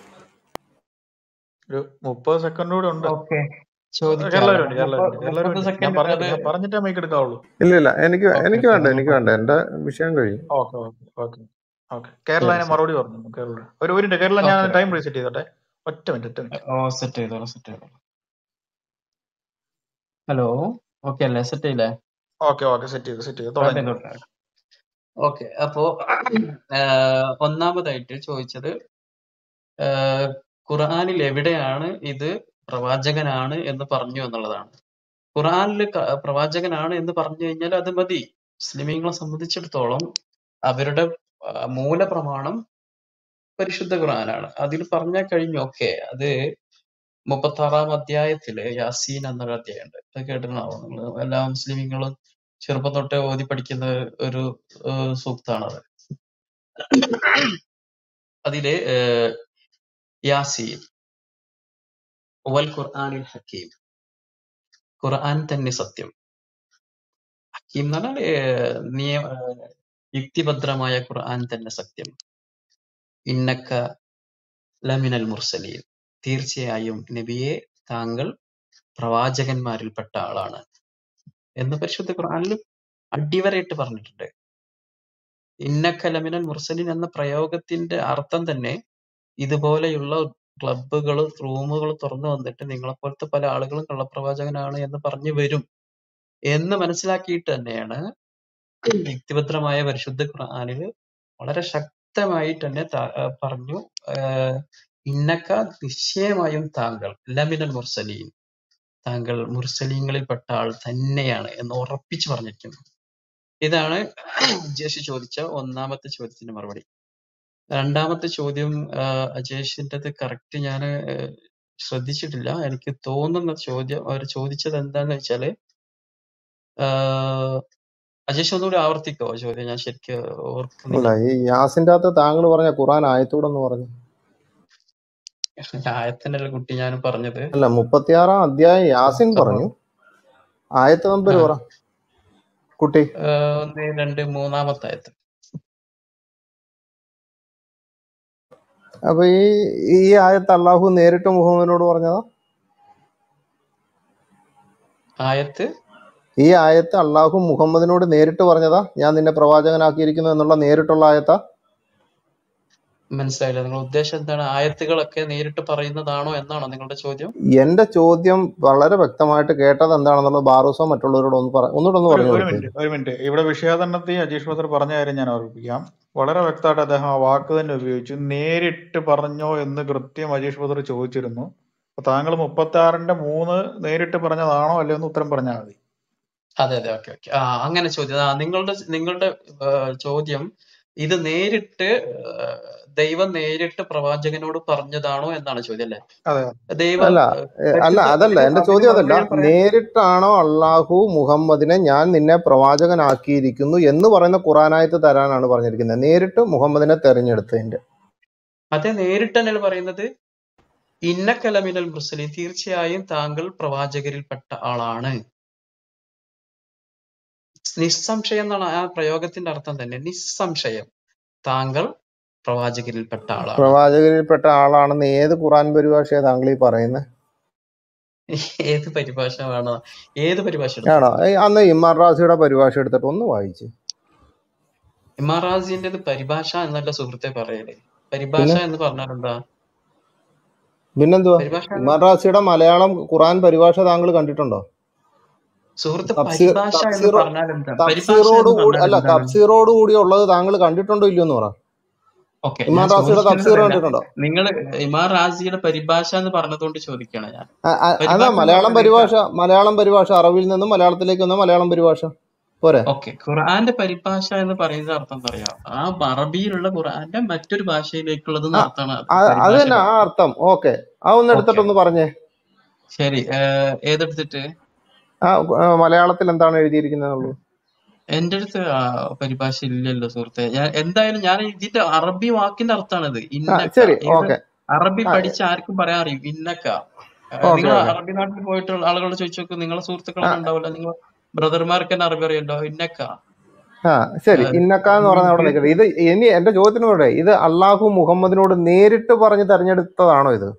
ഒരു മുപ്പത് സെക്കൻഡ് കൂടെ ഉണ്ട്
ഓക്കെ
കേരളവരുണ്ട്
ചോദിക്കാലോ
കേരളവരുണ്ട്
മുപ്പത്
എല്ലാവരും
മുപ്പത്
ഉണ്ട് ഞാൻ
സെക്കൻഡ്
പറഞ്ഞിട്ട്
അത്
ഞാൻ പറഞ്ഞിട്ടേ മൈക്ക് എടുക്കാവുള്ളൂ
ഇല്ല ഇല്ല എനിക്ക്
ഓക്കെ
എനിക്ക് വേണ്ട
നിങ്ങൾ
എനിക്ക് വേണ്ട എൻ്റെ വിഷയം കഴിയും
okay okay okay okay Kerala
ശരി
അതിന്
ശരി
മറുപടി പറഞ്ഞു കേരള ഒരു ഒരു മിനിറ്റ് കേരള ഞാൻ
ഓക്കെ
ടൈം റീസെറ്റ് ചെയ്തോട്ടെ ഒറ്റ മിനിറ്റ് ഒറ്റ മിനിറ്റ്
ഓ സെറ്റ് ചെയ്തോളൂ സെറ്റ് ചെയ്തോളൂ ഹലോ ഓക്കെ അല്ലേ സെറ്റ് ചെയ്യില്ലേ
ഓക്കെ ഓക്കെ സെറ്റ് ചെയ്തു സെറ്റ് ചെയ്തു
സ്റ്റാർട്ട്
തുടങ്ങി
ചെയ്തോട്ടെ ഓക്കെ അപ്പോ ആഹ്, ഒന്നാമതായിട്ട് ചോദിച്ചത് ആഹ്, ഖുർആനിൽ എവിടെയാണ് ഇത് പ്രവാചകനാണ് എന്ന് പറഞ്ഞു എന്നുള്ളതാണ് ഖുർആനിൽ ക- പ്രവാചകനാണ് എന്ന് പറഞ്ഞു കഴിഞ്ഞാൽ അത് മതി മുസ്ലിമീങ്ങളെ സംബന്ധിച്ചിടത്തോളം അവരുടെ ആഹ്, മൂലപ്രമാണം പരിശുദ്ധ ഖുർആനാണ് അതിൽ പറഞ്ഞാൽ കഴിഞ്ഞു ഓക്കെ അത് മുപ്പത്തി ആറാം അധ്യായത്തില് യാസീൻ എന്നൊരു അധ്യായമുണ്ട് അത് കേട്ടിട്ടുണ്ടാവും നിങ്ങൾ എല്ലാ മുസ്ലിമീങ്ങളും ചെറുപ്പം തൊട്ടേ ഓതി പഠിക്കുന്ന ഒരു ഏഹ്, സൂക്താണത് അതില് ഏഹ്, യാസീൻ വൽ ഖുർആനിൽ ഹക്കീം ഖുർആൻ തന്നെ സത്യം ഹക്കീം എന്ന് പറഞ്ഞാൽ ഏഹ്, നിയ- ഏഹ്, യുക്തിഭദ്രമായ ഖുർആൻ തന്നെ സത്യം ഇന്നക്ക ലമിനൽ മുർസലീൻ തീർച്ചയായും നബിയെ താങ്കൾ പ്രവാചകന്മാരിൽപ്പെട്ട ആളാണ് എന്ന് പരിശുദ്ധ ഖുർആനിൽ അടിവരയിട്ട് പറഞ്ഞിട്ടുണ്ട് ഇന്നക്ക ലമിനൽ മുർസലീൻ എന്ന പ്രയോഗത്തിന്റെ അർത്ഥം തന്നെ ഇതുപോലെയുള്ള ക്ലബ്ബുകൾ റൂമുകൾ തുറന്നു വന്നിട്ട് നിങ്ങളെപ്പോലത്തെ പല ആളുകളും കള്ളപ്രവാചകനാണ് എന്ന് പറഞ്ഞു വരും എന്ന് മനസ്സിലാക്കിയിട്ട് തന്നെയാണ് യുക്തിഭദ്രമായ പരിശുദ്ധ ഖുർആനിൽ വളരെ ശക്തമായിട്ട് തന്നെ ത- ആ പറഞ്ഞു ആഹ് ഇന്നക്ക നിശ്ചയമായും താങ്കൾ ലമിനൽ മുർസലീൻ താങ്കൾ മുർസലീങ്ങളിൽപ്പെട്ട ആൾ തന്നെയാണ് എന്ന് ഉറപ്പിച്ചു പറഞ്ഞിരിക്കുന്നു ഇതാണ് അജേഷ് ചോദിച്ച ഒന്നാമത്തെ ചോദ്യത്തിന്റെ മറുപടി രണ്ടാമത്തെ ചോദ്യം ആഹ് അജേഷിന്റേത് കറക്റ്റ് ഞാൻ ശ്രദ്ധിച്ചിട്ടില്ല എനിക്ക് തോന്നുന്ന ചോദ്യം അവർ ചോദിച്ചത് എന്താന്ന് വെച്ചാല് ആഹ് അജേഷ് ഒന്നുകൂടി ആവർത്തിക്കോ ചോദ്യം ഞാൻ ശരിക്കും
അല്ല
ഓർക്കുന്നില്ല
ഈ യാസിൻ്റെ അകത്ത് താങ്കൾ പറഞ്ഞ ഖുറാൻ ആയത്തൂടെന്ന് പറഞ്ഞു
ആയത്തിന്റെ കുട്ടി ഞാൻ പറഞ്ഞത്
അല്ല മുപ്പത്തിയാറാം അധ്യായം യാസിൻ
അപ്പൊ
പറഞ്ഞു ആയത്ത് നമ്പർ
ആ
പറ കുട്ടി
ആഹ് ഒന്ന് രണ്ട് മൂന്നാമത്തെ ആയത്ത്
അപ്പൊ ഈ ഈ ആയത്ത് അള്ളാഹു നേരിട്ട് മുഹമ്മദിനോട് പറഞ്ഞതാ
ആയത്ത്
ഈ ആയത്ത് അള്ളാഹു മുഹമ്മദിനോട് നേരിട്ട് പറഞ്ഞതാ ഞാൻ നിന്നെ പ്രവാചകനാക്കിയിരിക്കുന്നു എന്നുള്ള നേരിട്ടുള്ള ആയത്താ
മനസ്സിലായില്ല നിങ്ങളുടെ ഉദ്ദേശം എന്താണ് ആയത്തുകളൊക്കെ നേരിട്ട് പറയുന്നതാണോ എന്നാണോ നിങ്ങളുടെ ചോദ്യം
എന്റെ ചോദ്യം വളരെ വ്യക്തമായിട്ട് കേട്ടത് എന്താണെന്നുള്ളത് ബാറൂസോ മറ്റുള്ളവരോട് ഒന്ന് പറ ഒന്നുകൂടെ ഒന്ന്
ഒരു
പറഞ്ഞു
ഒരു
കൊടുത്തേ
മിനിറ്റ് ഒരു മിനിറ്റ് ഇവിടെ വിഷയാതരണത്തിൽ അജീഷ് ബദർ പറഞ്ഞ കാര്യം ഞാൻ ഓർമ്മിപ്പിക്കാം വളരെ വ്യക്തമായിട്ട് അദ്ദേഹം ആ വാക്ക് തന്നെ ഉപയോഗിച്ചു നേരിട്ട് പറഞ്ഞോ എന്ന് കൃത്യം അജീഷ് ബദർ ചോദിച്ചിരുന്നു അപ്പൊ താങ്കൾ മുപ്പത്തി ആറിന്റെ മൂന്ന് നേരിട്ട് പറഞ്ഞതാണോ അല്ലയോ എന്ന് ഉത്തരം പറഞ്ഞാൽ മതി
അതെ അതെ ഓക്കെ ഓക്കെ ആ അങ്ങനെ ചോദ്യം ആ നിങ്ങളുടെ നിങ്ങളുടെ ആ, ചോദ്യം ഇത് നേരിട്ട് ആ, ദൈവം നേരിട്ട് പ്രവാചകനോട് പറഞ്ഞതാണോ എന്നാണ് ചോദ്യം അല്ലെ
അതെ
ദൈവം
അല്ല
ആ,
ഏ, അല്ല
പരിശുദ്ധ
അതല്ല
ഒരു
എന്റെ
അതിന്
ചോദ്യം അതല്ല
മറുപടി ഞാൻ പറയാം
നേരിട്ടാണോ അള്ളാഹു മുഹമ്മദിനെ ഞാൻ നിന്നെ പ്രവാചകനാക്കിയിരിക്കുന്നു എന്ന് പറയുന്ന ഖുറാനായത്ത് തരാനാണ് പറഞ്ഞിരിക്കുന്നത് നേരിട്ട് മുഹമ്മദിനെ തെരഞ്ഞെടുത്തതിന്റെ
അതെ നേരിട്ട് തന്നെയാണ് പറയുന്നത് ഇന്നക്കലമിനൽ മുർസലീൻ തീർച്ചയായും താങ്കൾ പ്രവാചകരിൽപ്പെട്ട ആളാണ് നിസ്സംശയം എന്നാണ് ആ പ്രയോഗത്തിന്റെ അർത്ഥം തന്നെ നിസ്സംശയം താങ്കൾ പ്രവാചകരിൽപ്പെട്ട ആളാണ്
പ്രവാചകരിൽപ്പെട്ട ആളാണെന്ന് ഏത് ഖുറാൻ പരിഭാഷയാണ് താങ്കൾ ഈ പറയുന്നത്
ഏത് പരിഭാഷ വേണോ ഏത് പരിഭാഷ
ആണോ
എടുക്കണം
ഏയ് അന്ന് ഇമാർ റാസിയുടെ പരിഭാഷ എടുത്തിട്ട് ഒന്ന് വായിച്ച്
ഇമാറാസിന്റെ പരിഭാഷ എന്നല്ല സുഹൃത്തെ പറയല് പരിഭാഷ
പിന്നെ
എന്ന് പറഞ്ഞാൽ എന്താ
പിന്നെന്തുവാ
പരിഭാഷ
ഇമാർ റാസിയുടെ മലയാളം ഖുറാൻ പരിഭാഷ താങ്കൾ കണ്ടിട്ടുണ്ടോ
സുഹൃത്ത്
തഫ്സീർ
പരിഭാഷ എന്ന്
തഫ്സീറോ
പറഞ്ഞാൽ എന്താണ് പരിഭാഷ
തഫ്സീറോട്
എന്ന്
കൂടി
പറഞ്ഞാൽ
അല്ല
എന്താണ്
തഫ്സീറോട് കൂടി ഉള്ളത് താങ്കൾ കണ്ടിട്ടുണ്ടോ ഇല്ലയോ എന്ന് പറ
ഓക്കെ
ഇമാർ
ഞാൻ
റാസിയുടെ
ചോദിക്കുന്നത്
തഫ്സീർ
അതല്ല
കണ്ടിട്ടുണ്ടോ
നിങ്ങൾ ഇമാർ റാസിയുടെ പരിഭാഷ എന്ന് പറഞ്ഞതുകൊണ്ട് ചോദിക്കുകയാണ് ഞാൻ
ആ, ആ, അതാ
പരിഭാഷ എന്ന്
മലയാളം
പറഞ്ഞാൽ
പരിഭാഷ മലയാളം പരിഭാഷ അറബിയിൽ നിന്നും മലയാളത്തിലേക്ക് വന്ന മലയാളം പരിഭാഷ പോരെ
ഓക്കെ ഖുർആന്റെ പരിഭാഷ എന്ന് പറയുന്ന അർത്ഥം എന്താ പറയാ ആ അറബിയിലുള്ള ഖുർആന്റെ മറ്റൊരു ഭാഷയിലേക്കുള്ളത്
ആ
അർത്ഥമാണ്
ആ, അത്
പരിഭാഷ
തന്നെ ആ
പറയുന്നത്
അർത്ഥം ഓക്കെ ആ ഒന്ന്
ഓക്കെ
എടുത്തിട്ടൊന്ന് പറഞ്ഞേ
ശരി ഏഹ് ഏതെടുത്തിട്ട്
ആ ആ, മലയാളത്തിൽ എന്താണ് എഴുതിയിരിക്കുന്നത്
എന്റെ അടുത്ത് ആ പരിഭാഷ ഇല്ലല്ലോ സുഹൃത്തെ ഞാൻ എന്തായാലും ഞാൻ ഇതിന്റെ അറബി വാക്കിന്റെ അർത്ഥമാണിത്
ആ
ഇന്നക്ക
ശരി
ഏത്
ഓക്കെ
അറബി
ആ
പഠിച്ച ആർക്കും പറയാൻ അറിയും ഇന്നക്ക
ഓക്കെ
നിങ്ങൾ
ഓക്കെ
അറബി നാട്ടിൽ പോയിട്ടുള്ള ആളുകളോട് ചോദിച്ചു നോക്കൂ നിങ്ങളെ
ആ
സുഹൃത്തുക്കളൊന്നും ഉണ്ടാവില്ല നിങ്ങൾ ബ്രദർമാർക്ക് തന്നെ അറബി അറിയല്ലോ ഇന്നക്ക
ആ ശരി
ഏഹ്
ഇന്നക്ക എന്ന് പറഞ്ഞ അവിടെ
നിങ്ങൾക്ക്
നിൽക്കട്ടെ ഇത് ഇനി എന്റെ ചോദ്യത്തിന് പറയട്ടെ ഇത് അള്ളാഹു മുഹമ്മദിനോട് നേരിട്ട് പറഞ്ഞ് തെരഞ്ഞെടുത്തതാണോ ഇത്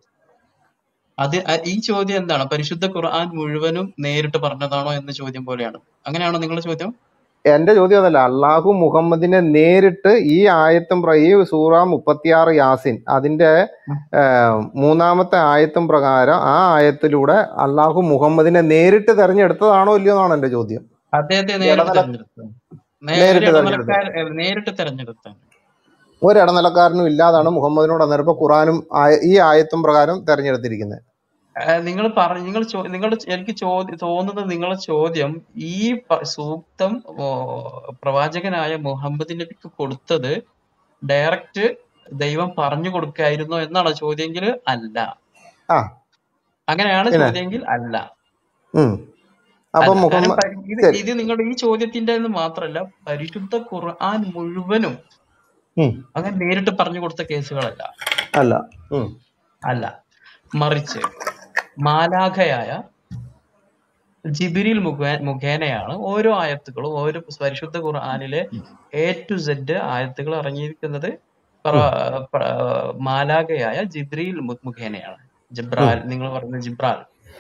അത് അ- ഈ ചോദ്യം എന്താണ് പരിശുദ്ധ ഖുർആൻ മുഴുവനും നേരിട്ട് പറഞ്ഞതാണോ എന്ന ചോദ്യം പോലെയാണ് അങ്ങനെയാണോ നിങ്ങളുടെ ചോദ്യം
എന്റെ ചോദ്യം അതല്ല അള്ളാഹു മുഹമ്മദിനെ നേരിട്ട് ഈ ആയത്തും പ്ര- ഈ സൂറ മുപ്പത്തിയാറ് യാസിൻ അതിന്റെ
ഉം.
ഏഹ്, മൂന്നാമത്തെ ആയത്തും പ്രകാരം ആ ആയത്തിലൂടെ അള്ളാഹു മുഹമ്മദിനെ നേരിട്ട് തെരഞ്ഞെടുത്തതാണോ ഇല്ലയോ എന്നാണ് എന്റെ ചോദ്യം
അതെ അതെ നേരിട്ട്
ഇടനില
തെരഞ്ഞെടുത്തു നേ- ഒരു
നേരിട്ട് തെരഞ്ഞെടുത്തു
ഇടനിലക്കാർ ഏ, നേരിട്ട് തെരഞ്ഞെടുത്തു
ഒരു ഇടനിലക്കാരനും ഇല്ലാതാണ് മുഹമ്മദിനോട് അന്നേരം ഖുറാനും ആയ- ഈ ആയത്തും പ്രകാരം തെരഞ്ഞെടുത്തിരിക്കുന്നത്
നിങ്ങൾ പറഞ്ഞു നിങ്ങൾ ചോ- നിങ്ങൾ എനിക്ക് ചോദ്യം തോന്നുന്നത് നിങ്ങളെ ചോദ്യം ഈ പ- സൂക്തം ഓ, പ്രവാചകനായ മുഹമ്മദ് നബിക്ക് കൊടുത്തത് ഡയറക്റ്റ് ദൈവം പറഞ്ഞു കൊടുക്കായിരുന്നോ എന്നാണ് ചോദ്യമെങ്കിൽ അല്ല
ആ
അങ്ങനെയാണ്
പിന്നെ
ചോദ്യമെങ്കിൽ അല്ല
ഉം അപ്പൊ
അല്ല കാരണം
മുഹമ്മദ്
പ- ഇത്
ശരി
ഇത് നിങ്ങളുടെ ഈ ചോദ്യത്തിന്റെ എന്ന് മാത്രമല്ല പരിശുദ്ധ ഖുർആൻ മുഴുവനും
ഉം
അങ്ങനെ നേരിട്ട് പറഞ്ഞു കൊടുത്ത കേസുകളല്ല
അല്ല ഉം
അല്ല മറിച്ച് മാലാഖയായ ജിബിരിൽ മുഖേ മുഖേനയാണ് ഓരോ ആയത്തുകളും ഓരോ പരിശുദ്ധ ഖുർആനിലെ എ ടു സെഡ് ആയത്തുകൾ ഇറങ്ങിയിരിക്കുന്നത്
ഉം
പ്ര- പ്ര- മാലാഖയായ ജിബ്രീൽ മു- മുഖേനയാണ്
ഉം
ജിബ്രാൽ നിങ്ങൾ പറഞ്ഞ ജിബ്രാൽ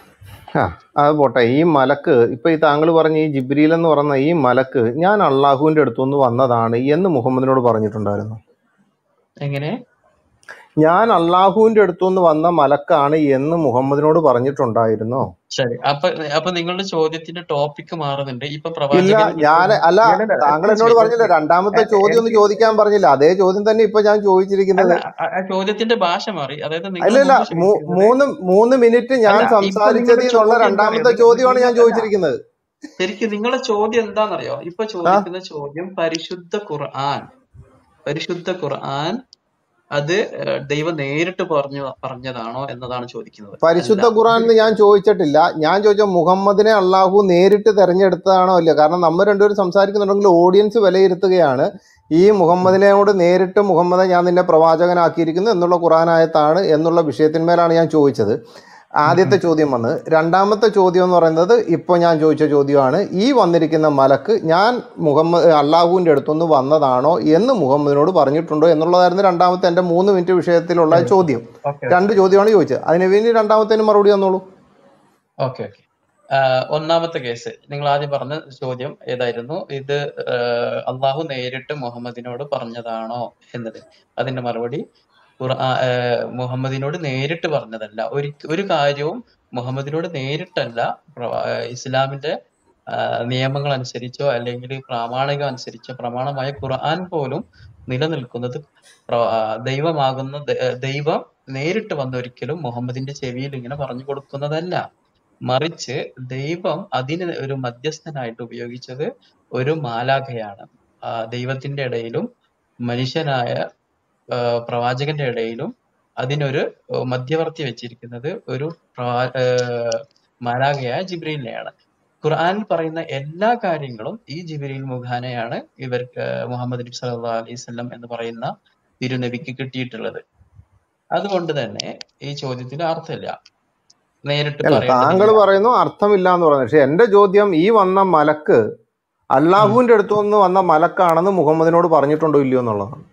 ആ അത് പോട്ടെ ഈ മലക്ക് ഇപ്പൊ ഈ താങ്കൾ പറഞ്ഞ ഈ ജിബ്രീൽ എന്ന് പറയുന്ന ഈ മലക്ക് ഞാൻ അള്ളാഹുവിന്റെ അടുത്തുനിന്ന് വന്നതാണ് എന്ന് മുഹമ്മദിനോട് പറഞ്ഞിട്ടുണ്ടായിരുന്നു
എങ്ങനെ
ഞാൻ അള്ളാഹുവിന്റെ അടുത്തുനിന്ന് വന്ന മലക്കാണ് എന്ന് മുഹമ്മദിനോട് പറഞ്ഞിട്ടുണ്ടായിരുന്നോ
ശരി അപ്പൊ അപ്പൊ നിങ്ങളുടെ ചോദ്യത്തിന്റെ ടോപ്പിക് മാറുന്നുണ്ട് ഇപ്പൊ
ഇല്ല
പ്രവാചകൻ
ഞാൻ അല്ല
ഇല്ലല്ല
താങ്കൾ
ഒരു
എന്നോട്
മിനിറ്റ് ഒരു
പറഞ്ഞില്ല
മിനിറ്റ്
രണ്ടാമത്തെ ചോദ്യം ഒന്ന്
എനിക്ക്
ചോദിക്കാൻ പറഞ്ഞില്ല അതേ ചോദ്യം തന്നെ ഇപ്പൊ ഞാൻ
അല്ല
ചോദിച്ചിരിക്കുന്നത്
ആ ആ ചോദ്യത്തിന്റെ ഭാഷ മാറി അതായത് നിങ്ങൾ
അല്ലല്ല
മുമ്പ്
മൂ-
ചോദിച്ചിരുന്നത്
മൂന്ന് മൂന്ന് മിനിറ്റ് ഞാൻ
അല്ല ഇപ്പൊ
സംസാരിച്ചതിൽ
നിങ്ങളുടെ
നിന്നുള്ള
ചോദ്യം എന്താ
രണ്ടാമത്തെ
അറിയോ
ചോദ്യമാണ് ഞാൻ
നിങ്ങൾ അല്ല
ചോദിച്ചിരിക്കുന്നത്
ശരിക്കും നിങ്ങളുടെ ചോദ്യം എന്താണെന്നറിയോ ഇപ്പൊ
ആ
ചോദിക്കുന്ന ചോദ്യം പരിശുദ്ധ ഖുർആൻ പരിശുദ്ധ ഖുർആൻ അത് ഏഹ്, ദൈവം നേരിട്ട് പറഞ്ഞു പറഞ്ഞതാണോ എന്നതാണ് ചോദിക്കുന്നത് അല്ല
പരിശുദ്ധ ഖുറാൻ
ഇത്
എന്ന് ഞാൻ ചോദിച്ചിട്ടില്ല ഞാൻ ചോദിച്ച മുഹമ്മദിനെ അള്ളാഹു നേരിട്ട് തെരഞ്ഞെടുത്തതാണോ ഇല്ല കാരണം നമ്മൾ രണ്ടുപേരും സംസാരിക്കുന്നുണ്ടെങ്കിൽ ഓഡിയൻസ് വിലയിരുത്തുകയാണ് ഈ മുഹമ്മദിനെയോട് നേരിട്ട് മുഹമ്മദെ ഞാൻ നിന്നെ പ്രവാചകനാക്കിയിരിക്കുന്നു എന്നുള്ള ഖുറാനായത്താണ് എന്നുള്ള വിഷയത്തിന്മേലാണ് ഞാൻ ചോദിച്ചത്
ഉം
ആദ്യത്തെ
ഉം.
ചോദ്യം വന്ന് രണ്ടാമത്തെ ചോദ്യം എന്ന് പറയുന്നത് ഇപ്പോൾ ഞാൻ ചോദിച്ച ചോദ്യമാണ് ഈ വന്നിരിക്കുന്ന മലക്ക് ഞാൻ മുഹമ്മദ് അള്ളാഹുവിൻ്റെ അടുത്തുനിന്ന് വന്നതാണോ എന്ന് മുഹമ്മദിനോട് പറഞ്ഞിട്ടുണ്ടോ എന്നുള്ളതായിരുന്നു രണ്ടാമത്തെ എൻ്റെ മൂന്ന് മിനിറ്റ് വിഷയത്തിലുള്ള
ശരി
ചോദ്യം
ഓക്കെ
രണ്ട് ചോദ്യമാണ് ചോദിച്ചത് അതിന് വേണ്ടി രണ്ടാമത്തേന് മറുപടി തന്നോളൂ
ഓക്കെ ഓക്കെ ഒന്നാമത്തെ കേസ് നിങ്ങൾ ആദ്യം പറഞ്ഞ ചോദ്യം ഏതായിരുന്നു ഇത് ആഹ്, അള്ളാഹു നേരിട്ട് മുഹമ്മദിനോട് പറഞ്ഞതാണോ എന്നത് അതിന്റെ മറുപടി ഖുർആ ആഹ്, മുഹമ്മദിനോട് നേരിട്ട് പറഞ്ഞതല്ല ഒരു ഒരു കാര്യവും മുഹമ്മദിനോട് നേരിട്ടല്ല പ്രവാ- ആഹ്, ഇസ്ലാമിന്റെ ആഹ്, നിയമങ്ങൾ അനുസരിച്ചോ അല്ലെങ്കിൽ പ്രാമാണികം അനുസരിച്ചോ പ്രമാണമായ ഖുർആൻ പോലും നിലനിൽക്കുന്നത് പ്ര- ആഹ്, ദൈവമാകുന്ന ദ- ദൈവം നേരിട്ട് വന്ന് ഒരിക്കലും മുഹമ്മദിന്റെ ചെവിയിൽ ഇങ്ങനെ പറഞ്ഞു കൊടുക്കുന്നതല്ല മറിച്ച് ദൈവം അതിന് ഒരു മധ്യസ്ഥനായിട്ട് ഉപയോഗിച്ചത് ഒരു മാലാഖയാണ് ആ, ദൈവത്തിന്റെ ഇടയിലും മനുഷ്യനായ ആ, പ്രവാചകന്റെ ഇടയിലും അതിനൊരു ആ, മധ്യവർത്തി വെച്ചിരിക്കുന്നത് ഒരു പ്രവാ ആ, മാലാഖയായ ജിബ്രീലിനെയാണ് ഖുർആനിൽ പറയുന്ന എല്ലാ കാര്യങ്ങളും ഈ ജിബ്രീൽ മുഖാനയാണ് ഇവർക്ക് മുഹമ്മദ് നബി സല്ലല്ലാഹു അലൈഹി വസല്ലം എന്ന് പറയുന്ന തിരുനബിക്ക് കിട്ടിയിട്ടുള്ളത് അതുകൊണ്ട് തന്നെ ഈ ചോദ്യത്തിന് അർത്ഥമില്ല നേരിട്ട്
അല്ല താങ്കൾ
പറയേണ്ടതില്ല
പറയുന്നു അർത്ഥമില്ല എന്ന് പറഞ്ഞു പക്ഷെ എന്റെ ചോദ്യം ഈ വന്ന മലക്ക്
ഉം.
അള്ളാഹുവിന്റെ അടുത്തു നിന്ന് വന്ന മലക്കാണെന്ന് മുഹമ്മദിനോട് പറഞ്ഞിട്ടുണ്ടോ ഇല്ലയോ എന്നുള്ളതാണ്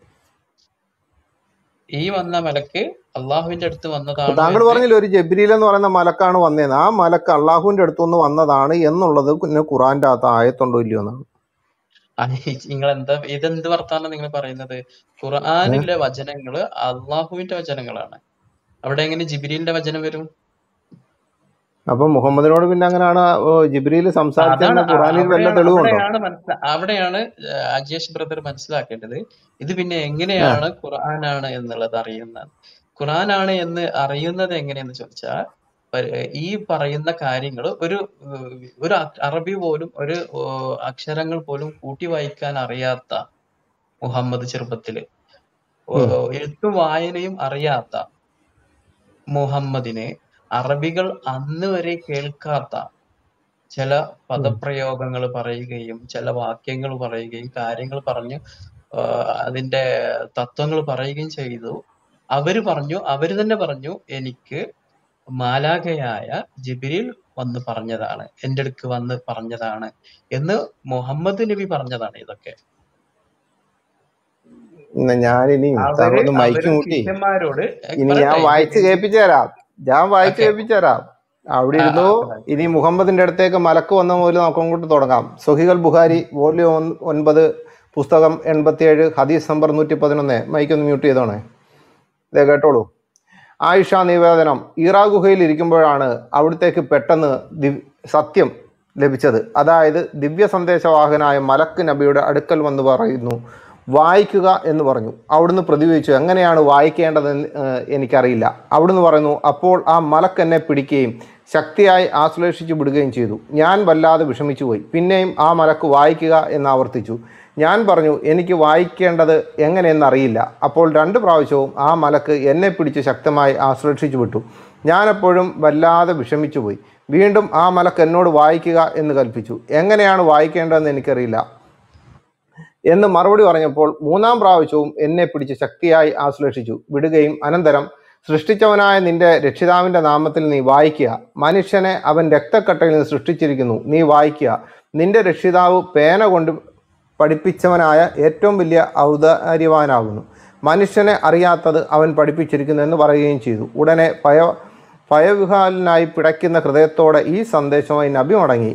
ഈ വന്ന മലക്ക് അള്ളാഹുവിന്റെ അടുത്ത്
അപ്പൊ
വന്നതാണോ
താങ്കൾ
എന്ന്
പറഞ്ഞില്ല ഒരു ജബ്രീൽ എന്ന് പറയുന്ന മലക്കാണ് വന്നേന്ന് ആ മലക്ക് അള്ളാഹുവിന്റെ അടുത്തു നിന്ന് വന്നതാണ് എന്നുള്ളത് പിന്നെ ഖുറാന്റെ അകത്ത് ആയത്തുണ്ടോ ഇല്ലയോ എന്നാണ്
നിങ്ങൾ എന്താ ഇതെന്ത് വർത്താനം നിങ്ങൾ പറയുന്നത്
ഏ?
ഖുർആനിലെ വചനങ്ങള് അള്ളാഹുവിന്റെ വചനങ്ങളാണ് അവിടെ എങ്ങനെ ജിബിരിലിന്റെ വചനം വരും
അപ്പൊ മുഹമ്മദിനോട് പിന്നെ അങ്ങനെയാണ് ജിബ്രീൽ സംസാരിച്ചെന്ന്
അതാണ് അ-
ഖുറാനിൽ വല്ല
അവിടെയാണ്
തെളിവുണ്ടോ
അവിടെയാണ് മനസ്സില അവിടെയാണ് ആ, അജേഷ് ബ്രദർ മനസ്സിലാക്കേണ്ടത് ഇത് പിന്നെ
ആ
എങ്ങനെയാണ് ഖുർആനാണ് എന്നുള്ളത് അറിയുന്നത് ഖുർആനാണ് എന്ന് അറിയുന്നത് എങ്ങനെയെന്ന് ചോദിച്ചാൽ പരി- ഈ പറയുന്ന കാര്യങ്ങൾ ഒരു ഏഹ്, ഒരു അ- അറബി പോലും ഒരു ഏഹ്, അക്ഷരങ്ങൾ പോലും കൂട്ടി വായിക്കാൻ അറിയാത്ത മുഹമ്മദ് ചെറുപ്പത്തില്
ഉം.
ഏഹ്, എഴുത്തും വായനയും അറിയാത്ത മുഹമ്മദിന് അറബികൾ അന്ന് വരെ കേൾക്കാത്ത ചില
ഉം.
പദപ്രയോഗങ്ങൾ പറയുകയും ചില വാക്യങ്ങൾ പറയുകയും കാര്യങ്ങൾ പറഞ്ഞ് ആ, അതിന്റെ തത്വങ്ങൾ പറയുകയും ചെയ്തു അവര് പറഞ്ഞു അവര് തന്നെ പറഞ്ഞു എനിക്ക് മാലാഖയായ ജിബ്രീൽ വന്ന് പറഞ്ഞതാണ് എൻ്റെ അടുക്ക് വന്ന് പറഞ്ഞതാണ് എന്ന് മുഹമ്മദ് നബി പറഞ്ഞതാണ് ഇതൊക്കെ
ഇന്ന് ഞാനിനി
അവര്
താങ്കളൊന്ന് മൈക്ക്
അവര്
കൂട്ടി
ശിഷ്യന്മാരോട് ഏ,
ഇനി ഞാൻ
പറയട്ടെ ഇത്
വായിച്ച്
ഇത്
കേൾപ്പിച്ചു തരാം ഞാൻ വായിച്ച്
ഓക്കെ
കേൾപ്പിച്ചു തരാം അവിടെ
ആ
ഇരുന്നു
ആ
ഇനി മുഹമ്മദിന്റെ അടുത്തേക്ക് മലക്ക് വന്ന മുതൽ നമുക്ക് അങ്ങോട്ട് തുടങ്ങാം സുഹികൾ ബുഹാരി വോള്യൂം ഒൻപത് പുസ്തകം എൺപത്തിയേഴ് ഹദീസ് നമ്പർ നൂറ്റി പതിനൊന്ന് മൈക്ക് ഒന്ന് മ്യൂട്ട് ചെയ്തോണേ ഇതേ കേട്ടോളൂ ആയിഷ നിവേദനം ഈറാ ഗുഹയിൽ ഇരിക്കുമ്പോഴാണ് അവിടത്തേക്ക് പെട്ടെന്ന് ദിവ സത്യം ലഭിച്ചത് അതായത് ദിവ്യ സന്ദേശവാഹനായ മലക്ക് നബിയുടെ അടുക്കൽ വന്ന് പറയുന്നു വായിക്കുക എന്ന് പറഞ്ഞു അവിടുന്ന് പ്രതിവചിച്ചു എങ്ങനെയാണ് വായിക്കേണ്ടതെന്ന് ഏഹ്, എനിക്കറിയില്ല അവിടുന്ന് പറയുന്നു അപ്പോൾ ആ മലക്ക് എന്നെ പിടിക്കുകയും ശക്തിയായി ആശ്ലേഷിച്ചു വിടുകയും ചെയ്തു ഞാൻ വല്ലാതെ വിഷമിച്ചു പോയി പിന്നെയും ആ മലക്ക് വായിക്കുക എന്ന് ആവർത്തിച്ചു ഞാൻ പറഞ്ഞു എനിക്ക് വായിക്കേണ്ടത് എങ്ങനെയെന്നറിയില്ല അപ്പോൾ രണ്ട് പ്രാവശ്യവും ആ മലക്ക് എന്നെ പിടിച്ച് ശക്തമായി ആശ്ലേഷിച്ചു വിട്ടു ഞാനെപ്പോഴും വല്ലാതെ വിഷമിച്ചു പോയി വീണ്ടും ആ മലക്ക് എന്നോട് വായിക്കുക എന്ന് കൽപ്പിച്ചു എങ്ങനെയാണ് വായിക്കേണ്ടതെന്ന് എനിക്കറിയില്ല എന്ന് മറുപടി പറഞ്ഞപ്പോൾ മൂന്നാം പ്രാവശ്യവും എന്നെ പിടിച്ച് ശക്തിയായി ആശ്ലേഷിച്ചു വിടുകയും അനന്തരം സൃഷ്ടിച്ചവനായ നിന്റെ രക്ഷിതാവിന്റെ നാമത്തിൽ നീ വായിക്കുക മനുഷ്യനെ അവൻ രക്തക്കട്ടയിൽ നിന്ന് സൃഷ്ടിച്ചിരിക്കുന്നു നീ വായിക്കുക നിന്റെ രക്ഷിതാവ് പേന കൊണ്ട് പഠിപ്പിച്ചവനായ ഏറ്റവും വലിയ ഔദാര്യവാനാകുന്നു മനുഷ്യനെ അറിയാത്തത് അവൻ പഠിപ്പിച്ചിരിക്കുന്നു എന്ന് പറയുകയും ചെയ്തു ഉടനെ ഭയ ഭയവിഹാലനായി പിടയ്ക്കുന്ന ഹൃദയത്തോടെ ഈ സന്ദേശവുമായി നബി മടങ്ങി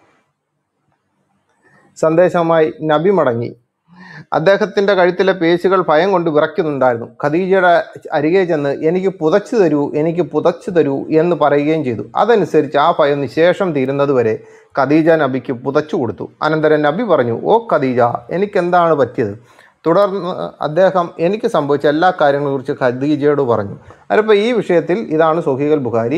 സന്ദേശവുമായി നബി മടങ്ങി അദ്ദേഹത്തിന്റെ കഴുത്തിലെ പേശികൾ ഭയം കൊണ്ട് വിറയ്ക്കുന്നുണ്ടായിരുന്നു ഖദീജയുടെ അരികെ ചെന്ന് എനിക്ക് പുതച്ചു തരൂ എനിക്ക് പുതച്ചു തരൂ എന്ന് പറയുകയും ചെയ്തു അതനുസരിച്ച് ആ ഭയം നിശേഷം തീരുന്നതുവരെ ഖദീജ നബിക്ക് പുതച്ചു കൊടുത്തു അനന്തരം നബി പറഞ്ഞു ഓ ഖദീജ എനിക്കെന്താണ് പറ്റിയത് തുടർന്ന് അദ്ദേഹം എനിക്ക് സംഭവിച്ച എല്ലാ കാര്യങ്ങളെ കുറിച്ച് ഖദീജയോട് പറഞ്ഞു അതിപ്പോൾ ഈ വിഷയത്തിൽ ഇതാണ് സൊഹീൽ ബുഖാരി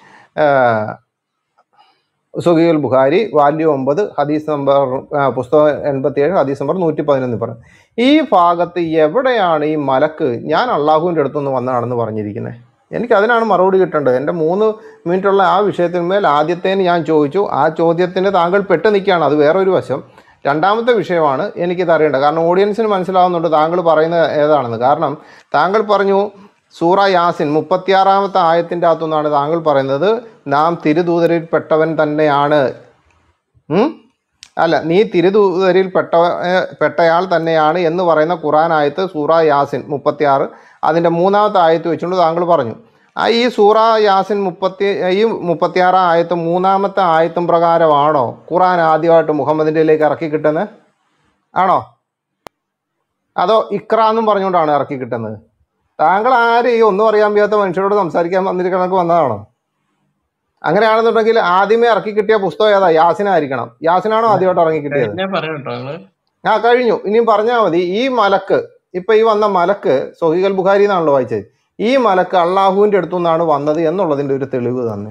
സുഹീൽ ബുഖാരി വാല്യൂ ഒമ്പത് ഹദീസ് നമ്പർ ആ, പുസ്തകം എൺപത്തിയേഴ് ഹദീസ് നമ്പർ നൂറ്റി പതിനൊന്ന് പറഞ്ഞു ഈ ഭാഗത്ത് എവിടെയാണ് ഈ മലക്ക് ഞാൻ അള്ളാഹുവിൻ്റെ അടുത്തുനിന്ന് വന്നതാണെന്ന് പറഞ്ഞിരിക്കുന്നത് എനിക്ക് അതിനാണ് മറുപടി കിട്ടേണ്ടത് എൻ്റെ മൂന്ന് മിനിറ്റുള്ള ആ വിഷയത്തിന്മേൽ ആദ്യത്തേന് ഞാൻ ചോദിച്ചു ആ ചോദ്യത്തിന് താങ്കൾ പെട്ട് നിൽക്കുകയാണ് അത് വേറൊരു വശം രണ്ടാമത്തെ വിഷയമാണ് എനിക്കിത് അറിയേണ്ടത് കാരണം ഓഡിയൻസിന് മനസ്സിലാവുന്നുണ്ട് താങ്കൾ പറയുന്നത് ഏതാണെന്ന് കാരണം താങ്കൾ പറഞ്ഞു സൂറ യാസിൻ മുപ്പത്തിയാറാമത്തെ ആയത്തിൻ്റെ അകത്തുനിന്നാണ് താങ്കൾ പറയുന്നത് നാം തിരുദൂതരിൽ പെട്ടവൻ തന്നെയാണ് ഉം? അല്ല നീ തിരുദൂതരിൽ പെട്ട ഏർ പെട്ടയാൾ തന്നെയാണ് എന്ന് പറയുന്ന ഖുറാൻ ആയത്ത് സൂറ യാസിൻ മുപ്പത്തിയാറ് അതിൻ്റെ മൂന്നാമത്തെ ആയത്ത് വെച്ചുകൊണ്ട് താങ്കൾ പറഞ്ഞു ആ ഈ സൂറ യാസിൻ മുപ്പത്തി ഈ മുപ്പത്തിയാറാം ആയത്ത് മൂന്നാമത്തെ ആയത്തും പ്രകാരമാണോ ഖുറാൻ ആദ്യമായിട്ട് മുഹമ്മദിൻ്റെയിലേക്ക് ഇറക്കി കിട്ടുന്നത് ആണോ അതോ ഇക്ര എന്നും പറഞ്ഞുകൊണ്ടാണ് ഇറക്കി കിട്ടുന്നത് താങ്കൾ ആര് ഈ ഒന്നും അറിയാൻ വയ്യാത്ത മനുഷ്യരോട് സംസാരിക്കാൻ വന്നിരിക്കണക്ക് വന്നതാണോ അങ്ങനെയാണെന്നുണ്ടെങ്കിൽ ആദ്യമേ ഇറക്കി കിട്ടിയ പുസ്തകം ഏതാ യാസിനായിരിക്കണം യാസിനാണോ ആദ്യമായിട്ട് ഇറങ്ങി കിട്ടിയത്
ഞാൻ പറയട്ടോ നിങ്ങള്
ആ കഴിഞ്ഞു ഇനിയും പറഞ്ഞാൽ മതി ഈ മലക്ക് ഇപ്പൊ ഈ വന്ന മലക്ക് സൊഹീൽ ബുഖാരി എന്നാണല്ലോ വായിച്ചത് ഈ മലക്ക് അള്ളാഹുവിന്റെ അടുത്തു നിന്നാണ് വന്നത് എന്നുള്ളതിന്റെ ഒരു തെളിവ് തന്നെ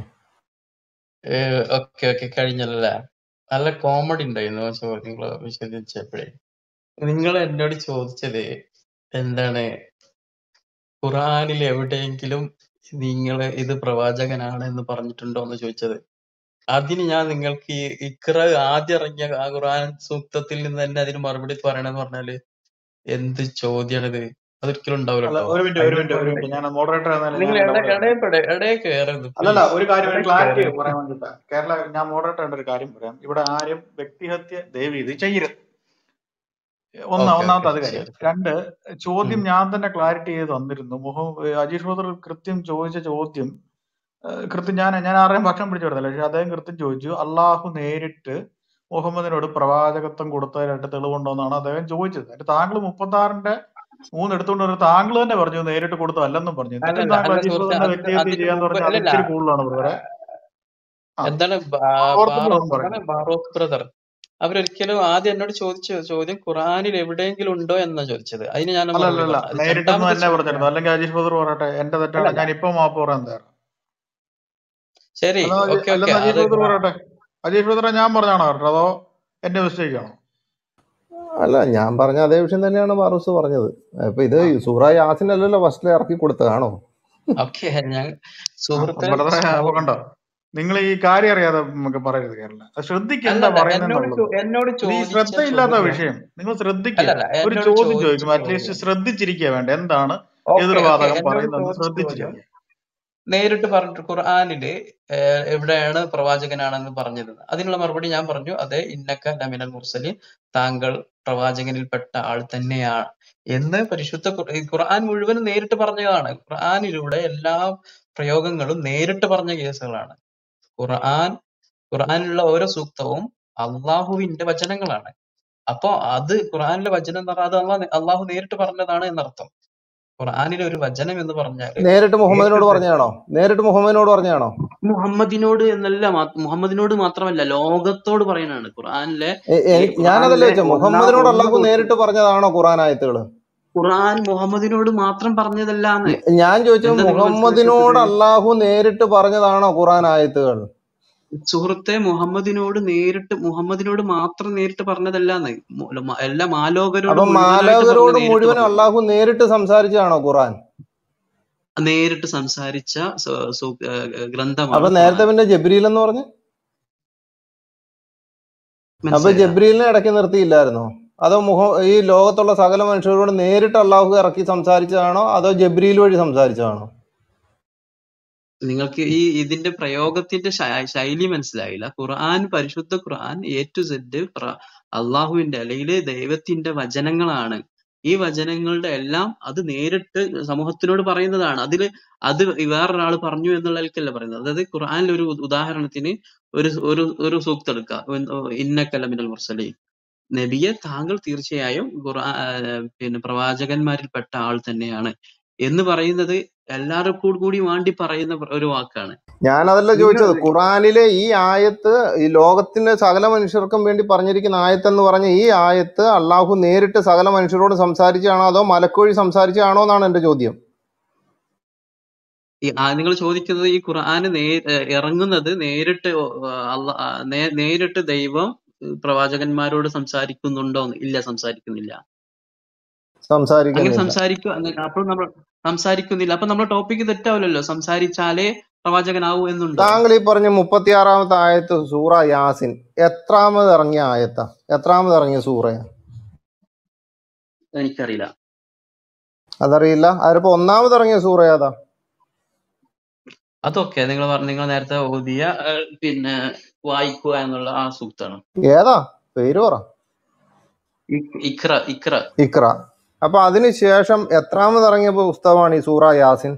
ഓക്കെ ഓക്കെ കഴിഞ്ഞല്ലേ നല്ല കോമഡി ഉണ്ടായിരുന്നു ചോദ്യങ്ങൾ വിശദീകരിച്ചപ്പോഴേ നിങ്ങൾ എന്നോട് ചോദിച്ചത് എന്താണ് ഖുറാനിൽ എവിടെയെങ്കിലും നിങ്ങൾ ഇത് പ്രവാചകനാണ് എന്ന് പറഞ്ഞിട്ടുണ്ടോ എന്ന് ചോദിച്ചത് അതിന് ഞാൻ നിങ്ങൾക്ക് ഈ ഇക്ര ആദ്യം ഇറങ്ങിയ ആ ഖുർആൻ സൂക്തത്തിൽ നിന്ന് തന്നെ അതിന് മറുപടി പറയണമെന്ന് പറഞ്ഞാല് എന്ത് ചോദ്യാണിത് അതൊരിക്കലും ഉണ്ടാവില്ല
അല്ല
കേട്ടോ
ഒരു മിനിറ്റ് ഒരു
അതിന്
മിനിറ്റ് ഒരു
മറുപടി
മിനിറ്റ് ഞാൻ മോഡറേറ്റർ എന്നാലും
നിങ്ങൾ
ഞാൻ
എവിടെ
ഇടപെടരുത്
ഇടയിൽ ഇടയിൽ കയറരുത്
അല്ലല്ല
പ്ലീസ്
ഒരു കാര്യം ഒരു
ഇടയിൽ
ക്ലാരിറ്റി
കയറരുത്
പറയാൻ വേണ്ടിട്ടാ കേരള ഞാൻ മോഡറേറ്റർ ആയിട്ട് ഒരു കാര്യം പറയാം ഇവിടെ ആരും വ്യക്തിഹത്യ ദയവ് ഇത് ചെയ്യരുത് ഒന്ന്
ഓക്കെ
ഒന്നാമത്തെ
ഓക്കെ
അത് കാര്യം
ശരി
രണ്ട് ചോദ്യം
ഉം.
ഞാൻ തന്നെ ക്ലാരിറ്റി ചെയ്ത് തന്നിരുന്നു മുഹം അജീഷ് ബദർ കൃത്യം ചോദിച്ച ചോദ്യം ഏഹ് കൃത്യം ഞാൻ ഞാൻ ആരെയും ഭക്ഷണം പിടിച്ചു കൊടുത്തില്ല പക്ഷെ അദ്ദേഹം കൃത്യം ചോദിച്ചു അള്ളാഹു നേരിട്ട് മുഹമ്മദിനോട് പ്രവാചകത്വം കൊടുത്തതിനായിട്ട് തെളിവുണ്ടോ എന്നാണ് അദ്ദേഹം ചോദിച്ചത് എന്നിട്ട് താങ്കൾ മുപ്പത്തി ആറിന്റെ മൂന്ന് എടുത്തുകൊണ്ട് വന്നിട്ട് താങ്കൾ തന്നെ പറഞ്ഞു നേരിട്ട് കൊടുത്തതല്ലെന്നും പറഞ്ഞു എന്നിട്ടും
അല്ലല്ല
താങ്കൾ
അല്ല
അജീഷ്
സുഹൃത്തെ
ബദറിനെ
അതിന്
വ്യക്തിഹത്യ
അതിന്
ചെയ്യാന്ന്
മുമ്പ്
പറഞ്ഞാൽ അത്
അല്ലല്ല
ഇച്ചിരി കൂടുതലാണ് ബ്രദറെ ആ
എന്താണ് ബാ-
ഓർക്കുമ്പോൾ
ബാറോ
ഒന്നും
എന്താണ്
പറയുന്നത്
ബാറോസ് ബ്രദർ അവരൊരിക്കലും ആദ്യം എന്നോട് ചോദിച്ച ചോദ്യം ഖുറാനിൽ എവിടെയെങ്കിലും ഉണ്ടോ എന്നാ ചോദിച്ചത് അതിന് ഞാൻ
അല്ല
മറുപടി
അല്ല അല്ല
പറഞ്ഞു അത്
നേരിട്ടെന്ന്
രണ്ടാമത്തെ
തന്നെ പറഞ്ഞിരുന്നു
ചോദ്യമാണ്
അല്ലെങ്കിൽ അജീഷ് ബദർ പറയട്ടെ എന്റെ തെറ്റാണ്
അല്ലല്ല
ഞാൻ ഇപ്പൊ മാപ്പ് പറയാൻ തയ്യാറാണ്
ശരി
അല്ല അജി-
ഓക്കെ ഓക്കെ
അല്ലെന്ന്
അത്
അജീഷ് ബദർ
ഖുറാ-
പറയട്ടെ അജീഷ് ബദറെ ഞാൻ പറഞ്ഞാണോ പറഞ്ഞത് അതോ എന്റെ മിസ്റ്റേക്ക് ആണോ
അല്ല ഞാൻ പറഞ്ഞ അതേ വിഷയം തന്നെയാണ് ബാറൂസ് പറഞ്ഞത് അപ്പൊ ഇത്
ആ
സൂറ യാസിൻ അല്ലല്ലോ ഫസ്റ്റിൽ ഇറക്കി കൊടുത്തതാണോ
ഓക്കെ ഞാൻ
ആ,
സുഹൃത്തെ
ബ്രദറെ അപ്പൊ
സു-
കണ്ടോ നിങ്ങൾ ഈ കാര്യം അറിയാതെ നമുക്ക് പറയരുത് കേരള അത് ശ്രദ്ധിക്കുക എന്താ
അല്ലല്ല എന്നോട്
പറയുന്നതെന്നുള്ളത്
ചോ- എന്നോട്
ഇത് ഈ
ചോദിച്ച
ശ്രദ്ധയില്ലാത്ത
ചോദ്യം
വിഷയം നിങ്ങൾ ശ്രദ്ധിക്കുക
അല്ലല്ല
ഒരു
എന്നോട്
ചോദ്യം
ചോദിച്ച
ചോദിക്കുമ്പോൾ അറ്റ്ലീസ്റ്റ്
ചോദ്യം
ശ്രദ്ധിച്ചിരിക്കുക വേണ്ട എന്താണ്
ഓക്കെ ഓക്കെ
എതിർവാദകം
എന്നോട്
പറയുന്നതെന്ന്
ചോദിച്ച ചോദ്യം
ശ്രദ്ധിച്ചിരിക്കുക
നേരിട്ട് പറഞ്ഞിട്ട് ഖുർആനില് ഏഹ് എവിടെയാണ് പ്രവാചകനാണെന്ന് പറഞ്ഞത് അതിനുള്ള മറുപടി ഞാൻ പറഞ്ഞു അതെ ഇന്നക്ക ലമിനൽ മുർസലിൻ താങ്കൾ പ്രവാചകനിൽപ്പെട്ട ആൾ തന്നെയാണ് എന്ന് പരിശുദ്ധ ഖുർ- ഈ ഖുർആൻ മുഴുവൻ നേരിട്ട് പറഞ്ഞതാണ് ഖുർആനിലൂടെ എല്ലാ പ്രയോഗങ്ങളും നേരിട്ട് പറഞ്ഞ കേസുകളാണ് ഖുർആൻ ഖുർആനിലുള്ള ഓരോ സൂക്തവും അള്ളാഹുവിന്റെ വചനങ്ങളാണ് അപ്പൊ അത് ഖുർആനിലെ വചനം എന്ന് പറഞ്ഞാൽ അത് അള്ളാഹ് അള്ളാഹു നേരിട്ട് പറഞ്ഞതാണ് എന്നർത്ഥം ഖുർആനിലെ ഒരു വചനം എന്ന് പറഞ്ഞാല്
നേരിട്ട് മുഹമ്മദിനോട്
നേരിട്ട്
പറഞ്ഞതാണോ നേരിട്ട് മുഹമ്മദിനോട് പറഞ്ഞതാണോ
മുഹമ്മദിനോട് എന്നല്ല മാ- മുഹമ്മദിനോട് മാത്രമല്ല ലോകത്തോട് പറയാനാണ് ഖുർആനിലെ
എ-
ഈ
എനി- ഞാനതല്ല
ഖുർആനിലെ
ചോദിച്ചത്
ഒന്നാം
മുഹമ്മദിനോട്
ഒന്ന്
അള്ളാഹു
തൊട്ട്
നേരിട്ട് പറഞ്ഞതാണോ ഖുറാൻ ആയത്തുകൾ
ഖുർആൻ മുഹമ്മദിനോട് മാത്രം പറഞ്ഞതല്ലാന്ന്
ഞാൻ ചോദിച്ചത്
എന്താ നിങ്ങൾ
മുഹമ്മദിനോട്
മനസ്സിലാക്കാത്തത്
അള്ളാഹു നേരിട്ട് പറഞ്ഞതാണോ ഖുറാൻ ആയത്തുകൾ
സുഹൃത്തെ മുഹമ്മദിനോട് നേരിട്ട് മുഹമ്മദിനോട് മാത്രം നേരിട്ട് പറഞ്ഞതല്ലാന്ന് മു- മ- എല്ലാ മാലോകരോട്
അപ്പൊ
മുഴുവനായിട്ട് പറഞ്ഞ
മാലോകരോട്
നേരിട്ട്
മുഴുവൻ
പറഞ്ഞു
അള്ളാഹു നേരിട്ട് സംസാരിച്ചതാണോ ഖുറാൻ
നേരിട്ട് സംസാരിച്ച സു- സു- ഏഹ്
അപ്പൊ
ഗ്രന്ഥമാണ്
നേരത്തെ
ഖുർആൻ
പിന്നെ ജബ്രീൽ എന്ന് പറഞ്ഞു അപ്പൊ
മനസ്സിലായില്ല
ജബ്രീലിനെ ഇടയ്ക്ക് നിർത്തിയില്ലായിരുന്നോ അതോ മുഹ ഈ ലോകത്തുള്ള സകല മനുഷ്യരോട് നേരിട്ട് അള്ളാഹു ഇറക്കി സംസാരിച്ചതാണോ അതോ ജബ്രീൽ വഴി സംസാരിച്ചതാണോ
നിങ്ങൾക്ക് ഈ ഇതിന്റെ പ്രയോഗത്തിന്റെ ശ- ശൈലി മനസ്സിലായില്ല ഖുർആൻ പരിശുദ്ധ ഖുർആൻ എ ടു സെഡ് അള്ളാഹുവിന്റെ അല്ലെങ്കിൽ ദൈവത്തിന്റെ വചനങ്ങളാണ് ഈ വചനങ്ങളുടെ എല്ലാം അത് നേരിട്ട് സമൂഹത്തിനോട് പറയുന്നതാണ് അതിൽ അത് വേറൊരാൾ പറഞ്ഞു എന്നുള്ളതിലേക്കല്ല പറയുന്നത് അതായത് ഖുർആനിൽ ഒരു ഉദാഹരണത്തിന് ഒരു ഒരു ഒരു സൂക്തം എടുക്കുക ഇന്നക്കലമിനൽ മുർസലീൻ നബിയെ താങ്കൾ തീർച്ചയായും ഖുർആ ആഹ് പിന്നെ പ്രവാചകന്മാരിൽപ്പെട്ട ആൾ തന്നെയാണ് എന്ന് പറയുന്നത് എല്ലാവർക്കും കൂടി വേണ്ടി പറയുന്ന ഒരു വാക്കാണ്
ഞാനതല്ല
നിങ്ങൾ
ചോദിച്ചത് ഖുറാനിലെ ഈ ആയത്ത് ഈ ലോകത്തിന്റെ സകല മനുഷ്യർക്കും വേണ്ടി പറഞ്ഞിരിക്കുന്ന ആയത്ത് എന്ന് പറഞ്ഞ ഈ ആയത്ത് അള്ളാഹു നേരിട്ട് സകല മനുഷ്യരോട് സംസാരിച്ചാണോ അതോ മലക്കുവഴി സംസാരിച്ചാണോ എന്നാണ് എന്റെ ചോദ്യം
ഈ ആ നിങ്ങൾ ചോദിക്കുന്നത് ഈ ഖുർആന് നേ ഏഹ് ഇറങ്ങുന്നത് നേരിട്ട് അല്ല നേരിട്ട് ദൈവം പ്രവാചകന്മാരോട് സംസാരിക്കുന്നുണ്ടോ എന്ന്? ഇല്ല സംസാരിക്കുന്നില്ല അങ്ങനെ
സംസാരിക്കുന്നില്ല
സംസാരിക്കുക അപ്പോൾ നമ്മൾ സംസാരിക്കുന്നില്ല അപ്പൊ നമ്മുടെ ടോപ്പിക്ക് തെറ്റാവില്ലല്ലോ സംസാരിച്ചാലേ പ്രവാചകനാവൂ എന്നുണ്ടോ
താങ്കൾ ഈ പറഞ്ഞ മുപ്പത്തിയാറാമത്തെ ആയത്ത് സൂറ യാസിൻ എത്രാമത് ഇറങ്ങിയ ആയത്താ എത്രാമത് ഇറങ്ങിയ സൂറയാ
എനിക്കറിയില്ല
അതറിയില്ല അതിപ്പോ ഒന്നാമത് ഇറങ്ങിയ സൂറ ഏതാ
അതൊക്കെ നിങ്ങൾ പറഞ്ഞ നിങ്ങൾ നേരത്തെ ഓതിയ ഏഹ്, പിന്നെ വായിക്കുക എന്നുള്ള ആ സൂക്താണ്
ഏതാ പേര് പറ
ഇക്- ഇഖ്റ ഇഖ്റ
ഇക്ര അപ്പൊ അതിനുശേഷം എത്രാമത് ഇറങ്ങിയ പുസ്തകമാണ് ഈ സൂറ യാസിൻ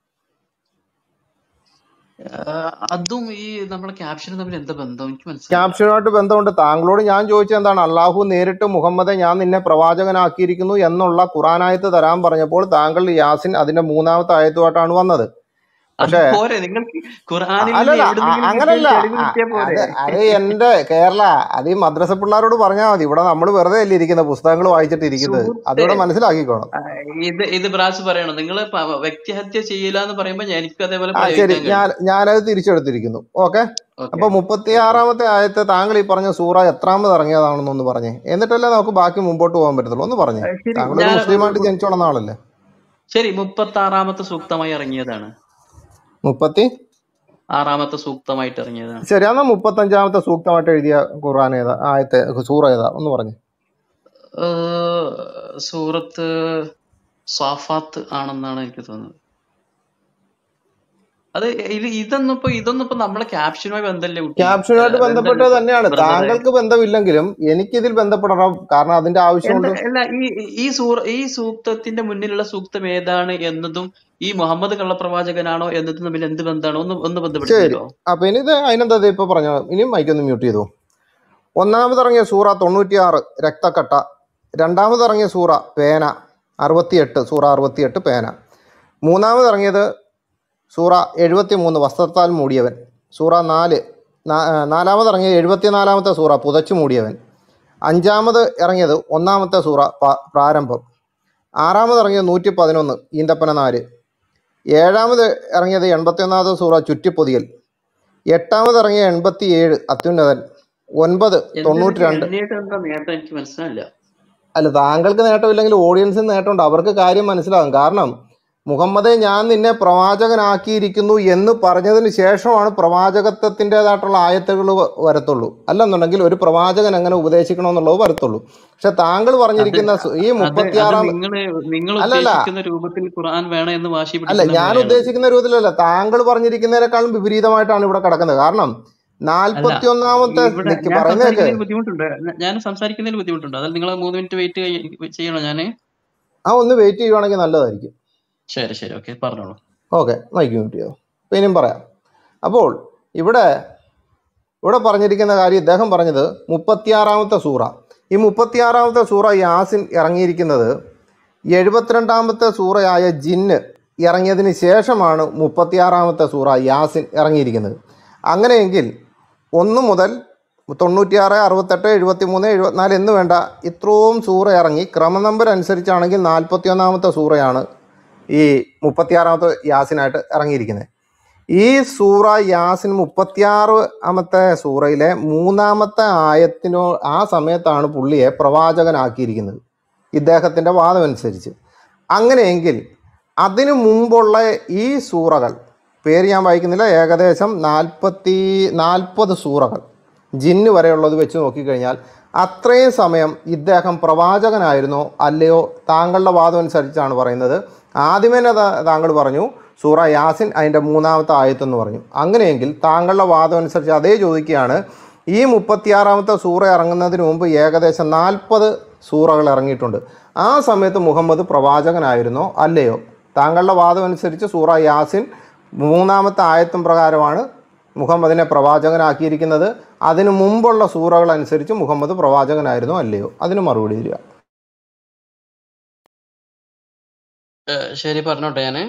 ഏഹ്, അതും ഈ നമ്മുടെ ക്യാപ്ഷനും തമ്മിൽ എന്താ ബന്ധം എനിക്ക് മനസ്സിലായില്ല
ക്യാപ്ഷനുമായിട്ട് ബന്ധമുണ്ട് താങ്കളോട് ഞാൻ ചോദിച്ചത് എന്താണ് അള്ളാഹു നേരിട്ട് മുഹമ്മദെ ഞാൻ നിന്നെ പ്രവാചകനാക്കിയിരിക്കുന്നു എന്നുള്ള ഖുറാനായത്ത് തരാൻ പറഞ്ഞപ്പോൾ താങ്കൾ യാസിൻ അതിന്റെ മൂന്നാമത്തെ ആയത്തുമായിട്ടാണ് വന്നത്
അത്
പക്ഷേ
പോരെ നിങ്ങൾക്ക് ഖുർആനിൽ നിന്ന്
അല്ലല്ല അ-
എവിടുന്നെങ്കിലും കിട്ടിയ
അങ്ങനല്ല
തെളിവ്
അ-
കിട്ടിയ പോരെ
അത് അത് എന്റെ കേരള അത് ഈ മദ്രസ പിള്ളേരോട് പറഞ്ഞാൽ മതി ഇവിടെ നമ്മൾ വെറുതെ അല്ലേ ഇരിക്കുന്ന പുസ്തകങ്ങൾ വായിച്ചിട്ട് ഇരിക്കുന്നത്
സുഹൃത്തെ
അതുകൂടെ മനസ്സിലാക്കിക്കോണം
ആ, ഇത് ഇത് ബ്രാസ് പറയണം നിങ്ങൾ വ്യക്തിഹത്യ ചെയ്യില്ല എന്ന് പറയുമ്പോ എനിക്കും അതേപോലെ
ആ ശരി
പ്രയോഗിക്കാൻ കഴിയും
ഞാൻ ഞാനത് തിരിച്ചെടുത്തിരിക്കുന്നു ഓക്കെ
ഓക്കെ
അപ്പൊ മുപ്പത്തിയാറാമത്തെ ആയത്തെ താങ്കൾ ഈ പറഞ്ഞ സൂറ എത്രാമത് ഇറങ്ങിയതാണെന്നൊന്ന് പറഞ്ഞേ എന്നിട്ടല്ലേ നമുക്ക് ബാക്കി മുമ്പോട്ട് പോകാൻ പറ്റത്തുള്ളൂ ഒന്ന് പറഞ്ഞേ
ശരി
താങ്കളൊരു
ഞാൻ
മുസ്ലിമായിട്ട് ജനിച്ചു വളർന്ന ആളല്ലേ
ശരി മുപ്പത്തി ആറാമത്തെ സൂക്തമായി ഇറങ്ങിയതാണ്
മുപ്പത്തി
ആറാമത്തെ സൂക്തമായിട്ട് ഇറങ്ങിയതാണ്
ശരി എന്നാ മുപ്പത്തഞ്ചാമത്തെ സൂക്തമായിട്ട് എഴുതിയ ഖുർആൻ ഏതാ ആയത്തെ സൂറ ഏതാ ഒന്ന് പറഞ്ഞു
ഏഹ് സൂറത്ത് സാഫാത്ത് ആണെന്നാണ് എനിക്ക് തോന്നുന്നത് അത് ഇത് ഇതൊന്നും ഇപ്പൊ ഇതൊന്നും ഇപ്പൊ നമ്മളെ ക്യാപ്ഷനുമായി ബന്ധമല്ലേ കുട്ടി
ക്യാപ്ഷനുമായിട്ട് ബന്ധപ്പെട്ടത്
ബന്ധമില്ല
തന്നെയാണ്
ബ്രദറെ
താങ്കൾക്ക് ബന്ധമില്ലെങ്കിലും എനിക്കിതിൽ ബന്ധപ്പെടണം കാരണം അതിന്റെ
എന്താ
ആവശ്യമുണ്ട്
അല്ല ഈ ഈ സൂറ ഈ സൂക്തത്തിന്റെ മുന്നിലുള്ള സൂക്തം ഏതാണ് എന്നതും ഈ മുഹമ്മദ് കള്ളപ്രവാചകനാണോ എന്നതും തമ്മിൽ എന്ത് ബന്ധമാണ് ഒന്ന് ഒന്ന്
ശരി
ബന്ധപ്പെടുത്തുന്നല്ലോ
അപ്പൊ ഇനി ഇത് അതിനെന്താ ഇത് ഇപ്പൊ പറഞ്ഞു ഇനിയും മൈക്കൊന്ന് മ്യൂട്ട് ചെയ്തു ഒന്നാമതിറങ്ങിയ സൂറ തൊണ്ണൂറ്റിയാറ് രക്തക്കട്ട രണ്ടാമതിറങ്ങിയ സൂറ പേന അറുപത്തിയെട്ട് സൂറ അറുപത്തിയെട്ട് പേന മൂന്നാമതിറങ്ങിയത് സൂറ എഴുപത്തി മൂന്ന് വസ്ത്രത്താൽ മൂടിയവൻ സൂറ നാല് നാ- ആ, നാലാമതിറങ്ങിയത് എഴുപത്തിനാലാമത്തെ സൂറ പുതച്ചു മൂടിയവൻ അഞ്ചാമത് ഇറങ്ങിയത് ഒന്നാമത്തെ സൂറ പ- പ്രാരംഭം ആറാമത് ഇറങ്ങിയത് നൂറ്റി പതിനൊന്ന് ഈന്തപ്പന നാല് ഏഴാമത് ഇറങ്ങിയത് എൺപത്തിയൊന്നാമത്തെ സൂറ ചുറ്റിപ്പൊതിയൽ എട്ടാമത് ഇറങ്ങിയ എൺപത്തി ഏഴ് അത്യുന്നതൻ ഒൻപത് തൊണ്ണൂറ്റി
എന്തിനൊക്കെ
രണ്ട്
എണ്ണിയിട്ട് എന്താ നേട്ടം എനിക്ക് മനസ്സിലായില്ല
അല്ല താങ്കൾക്ക് നേട്ടമില്ലെങ്കിൽ ഓഡിയൻസിന് നേട്ടമുണ്ട് അവർക്ക് കാര്യം മനസ്സിലാകും കാരണം മുഹമ്മദെ ഞാൻ നിന്നെ പ്രവാചകനാക്കിയിരിക്കുന്നു എന്ന് പറഞ്ഞതിന് ശേഷമാണ് പ്രവാചകത്വത്തിൻ്റെതായിട്ടുള്ള ആയത്തുകൾ വരത്തുള്ളൂ അല്ലെന്നുണ്ടെങ്കിൽ ഒരു പ്രവാചകൻ എങ്ങനെ ഉപദേശിക്കണമെന്നുള്ളത് വരത്തുള്ളൂ പക്ഷെ താങ്കൾ
അത്
പറഞ്ഞിരിക്കുന്ന സു- ഈ
അത് അത്
മുപ്പത്തിയാറാം
നിങ്ങള് നിങ്ങൾ
അല്ലല്ല
ഉദ്ദേശിക്കുന്ന രൂപത്തിൽ ഖുർആൻ വേണം എന്ന് വാശി
അല്ല
പിടിക്കുന്ന
ഞാൻ
പോലെയാണ്
ഉദ്ദേശിക്കുന്ന രൂപത്തിലല്ല താങ്കൾ പറഞ്ഞിരിക്കുന്നതിനേക്കാളും വിപരീതമായിട്ടാണ് ഇവിടെ കിടക്കുന്നത് കാരണം
അല്ല
നാൽപ്പത്തി ഒന്നാമത്തെ
ഇവിടെ
നിക്ക്
ഞാൻ
പറയുന്നേക്ക്
സംസാരിക്കുന്നതിൽ ബുദ്ധിമുട്ടുണ്ട് ഞാൻ സംസാരിക്കുന്നതിൽ ബുദ്ധിമുട്ടുണ്ട് അതിൽ നിങ്ങൾ മൂന്ന് മിനിറ്റ് വെയിറ്റ് ചെയ്യണോ ഞാന്
ആ ഒന്ന് വെയിറ്റ് ചെയ്യുവാണെങ്കിൽ നല്ലതായിരിക്കും
ശരി ശരി ഓക്കെ പറഞ്ഞോളൂ
ഓക്കെ മൈക്ക് മ്യൂട്ട് ചെയ്തോ അപ്പോൾ ഇനിയും പറയാം അപ്പോൾ ഇവിടെ ഇവിടെ പറഞ്ഞിരിക്കുന്ന കാര്യം ഇദ്ദേഹം പറഞ്ഞത് മുപ്പത്തിയാറാമത്തെ സൂറ ഈ മുപ്പത്തിയാറാമത്തെ സൂറ യാസിൻ ഇറങ്ങിയിരിക്കുന്നത് എഴുപത്തിരണ്ടാമത്തെ സൂറയായ ജിന്ന് ഇറങ്ങിയതിന് ശേഷമാണ് മുപ്പത്തിയാറാമത്തെ സൂറ യാസിൻ ഇറങ്ങിയിരിക്കുന്നത് അങ്ങനെയെങ്കിൽ ഒന്ന് മുതൽ തൊണ്ണൂറ്റിയാറ് അറുപത്തെട്ട് എഴുപത്തി മൂന്ന് എഴുപത്തിനാല് എന്ന് വേണ്ട ഇത്രയും സൂറ ഇറങ്ങി ക്രമനമ്പർ അനുസരിച്ചാണെങ്കിൽ നാൽപ്പത്തി ഒന്നാമത്തെ സൂറയാണ് ഈ മുപ്പത്തിയാറാമത്തെ യാസിനായിട്ട് ഇറങ്ങിയിരിക്കുന്നത് ഈ സൂറ യാസിൻ മുപ്പത്തിയാറാമത്തെ സൂറയിലെ മൂന്നാമത്തെ ആയത്തിനോ ആ സമയത്താണ് പുള്ളിയെ പ്രവാചകനാക്കിയിരിക്കുന്നത് ഇദ്ദേഹത്തിൻ്റെ വാദമനുസരിച്ച് അങ്ങനെയെങ്കിൽ അതിനു മുമ്പുള്ള ഈ സൂറകൾ പേര് ഞാൻ വായിക്കുന്നില്ല ഏകദേശം നാൽപ്പത്തി നാൽപ്പത് സൂറകൾ ജിന്ന് വരെയുള്ളത് വെച്ച് നോക്കിക്കഴിഞ്ഞാൽ അത്രയും സമയം ഇദ്ദേഹം പ്രവാചകനായിരുന്നോ അല്ലയോ താങ്കളുടെ വാദം അനുസരിച്ചാണ് പറയുന്നത് ആദ്യമേ തന്നെ താ- താങ്കൾ പറഞ്ഞു സൂറ യാസിൻ അതിൻ്റെ മൂന്നാമത്തെ ആയത്തെന്ന് പറഞ്ഞു അങ്ങനെയെങ്കിൽ താങ്കളുടെ വാദം അനുസരിച്ച് അതേ ചോദിക്കുകയാണ് ഈ മുപ്പത്തിയാറാമത്തെ സൂറ ഇറങ്ങുന്നതിന് മുമ്പ് ഏകദേശം നാൽപ്പത് സൂറകൾ ഇറങ്ങിയിട്ടുണ്ട് ആ സമയത്ത് മുഹമ്മദ് പ്രവാചകനായിരുന്നോ അല്ലയോ താങ്കളുടെ വാദം അനുസരിച്ച് സൂറ യാസിൻ മൂന്നാമത്തെ ആയത്തും പ്രകാരമാണ് മുഹമ്മദിനെ പ്രവാചകനാക്കിയിരിക്കുന്നത് അതിനു മുമ്പുള്ള സൂറകൾ അനുസരിച്ച് മുഹമ്മദ് പ്രവാചകനായിരുന്നോ അല്ലയോ അതിന് മറുപടി തരിക
ഏഹ് ശരി പറഞ്ഞോട്ടെ ഞാന്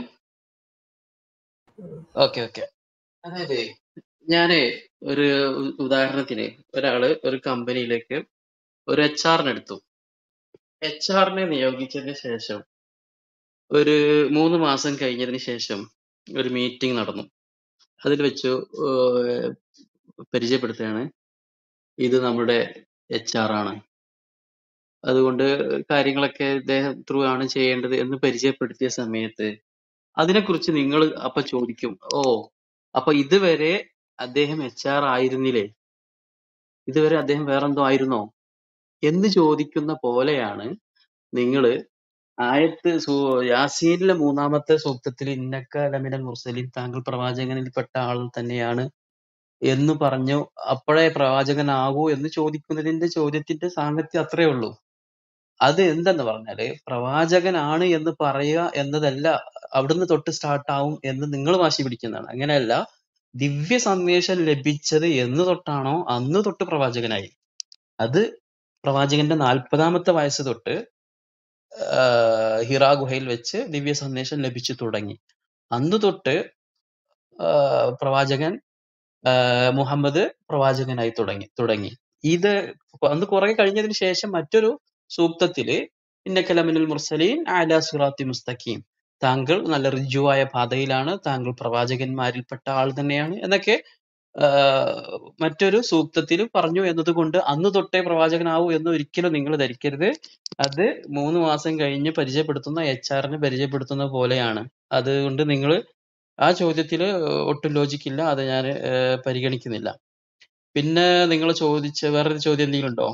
ഓക്കെ ഓക്കെ അതായത് ഞാന് ഒരു ഉ- ഉദാഹരണത്തിന് ഒരാള് ഒരു കമ്പനിയിലേക്ക് ഒരു എച്ച് ആറിന് എടുത്തു എച്ച് ആറിനെ നിയോഗിച്ചതിന് ശേഷം ഒരു മൂന്ന് മാസം കഴിഞ്ഞതിന് ശേഷം ഒരു മീറ്റിംഗ് നടന്നു അതിൽ വെച്ചു ഏഹ് പരിചയപ്പെടുത്തുകയാണ് ഇത് നമ്മുടെ എച്ച് ആർ ആണ് അതുകൊണ്ട് കാര്യങ്ങളൊക്കെ ഇദ്ദേഹം ത്രൂ ആണ് ചെയ്യേണ്ടത് എന്ന് പരിചയപ്പെടുത്തിയ സമയത്ത് അതിനെക്കുറിച്ച് നിങ്ങൾ അപ്പൊ ചോദിക്കും ഓ അപ്പൊ ഇതുവരെ അദ്ദേഹം എച്ച് ആർ ആയിരുന്നില്ലേ ഇതുവരെ അദ്ദേഹം വേറെന്തോ ആയിരുന്നോ എന്ന് ചോദിക്കുന്ന പോലെയാണ് നിങ്ങൾ ആയത്ത് സൂ യാസീനിലെ മൂന്നാമത്തെ സൂക്തത്തിൽ ഇന്നക്ക ലമിനൽ മുർസലിൻ താങ്കൾ പ്രവാചകനിൽപ്പെട്ട ആൾ തന്നെയാണ് എന്ന് പറഞ്ഞു അപ്പോഴേ പ്രവാചകനാകൂ എന്ന് ചോദിക്കുന്നതിന്റെ ചോദ്യത്തിന്റെ സാങ്കത്യം അത്രേ ഉള്ളൂ അത് എന്തെന്ന് പറഞ്ഞാല് പ്രവാചകനാണ് എന്ന് പറയുക എന്നതല്ല അവിടുന്ന് തൊട്ട് സ്റ്റാർട്ട് ആവും എന്ന് നിങ്ങൾ വാശി പിടിക്കുന്നതാണ് അങ്ങനെയല്ല ദിവ്യ സന്ദേശം ലഭിച്ചത് എന്ന് തൊട്ടാണോ അന്ന് തൊട്ട് പ്രവാചകനായി അത് പ്രവാചകന്റെ നാൽപ്പതാമത്തെ വയസ്സ് തൊട്ട് ആഹ് ഹിറാ ഗുഹയിൽ വെച്ച് ദിവ്യ സന്ദേശം ലഭിച്ചു തുടങ്ങി അന്ന് തൊട്ട് ആഹ് പ്രവാചകൻ ആഹ് മുഹമ്മദ് പ്രവാചകനായി തുടങ്ങി തുടങ്ങി ഇത് അന്ന് കുറെ കഴിഞ്ഞതിന് ശേഷം മറ്റൊരു സൂക്തത്തില് ഇന്നക്കലമിനുൽ മുർസലീൻ അലാ സിറാത്തി മുസ്തഖീം താങ്കൾ നല്ല ഋജുവായ പാതയിലാണ് താങ്കൾ പ്രവാചകന്മാരിൽപ്പെട്ട ആൾ തന്നെയാണ് എന്നൊക്കെ ആഹ് മറ്റൊരു സൂക്തത്തിൽ പറഞ്ഞു എന്നതുകൊണ്ട് അന്ന് തൊട്ടേ പ്രവാചകനാവൂ എന്ന് ഒരിക്കലും നിങ്ങൾ ധരിക്കരുത് അത് മൂന്ന് മാസം കഴിഞ്ഞ് പരിചയപ്പെടുത്തുന്ന എച്ച് ആറിനെ പരിചയപ്പെടുത്തുന്ന പോലെയാണ് അതുകൊണ്ട് നിങ്ങൾ ആ ചോദ്യത്തിൽ ഒട്ടും ലോജിക്കില്ല അത് ഞാൻ പരിഗണിക്കുന്നില്ല പിന്നെ നിങ്ങൾ ചോദിച്ച വേറൊരു ചോദ്യം എന്തെങ്കിലും ഉണ്ടോ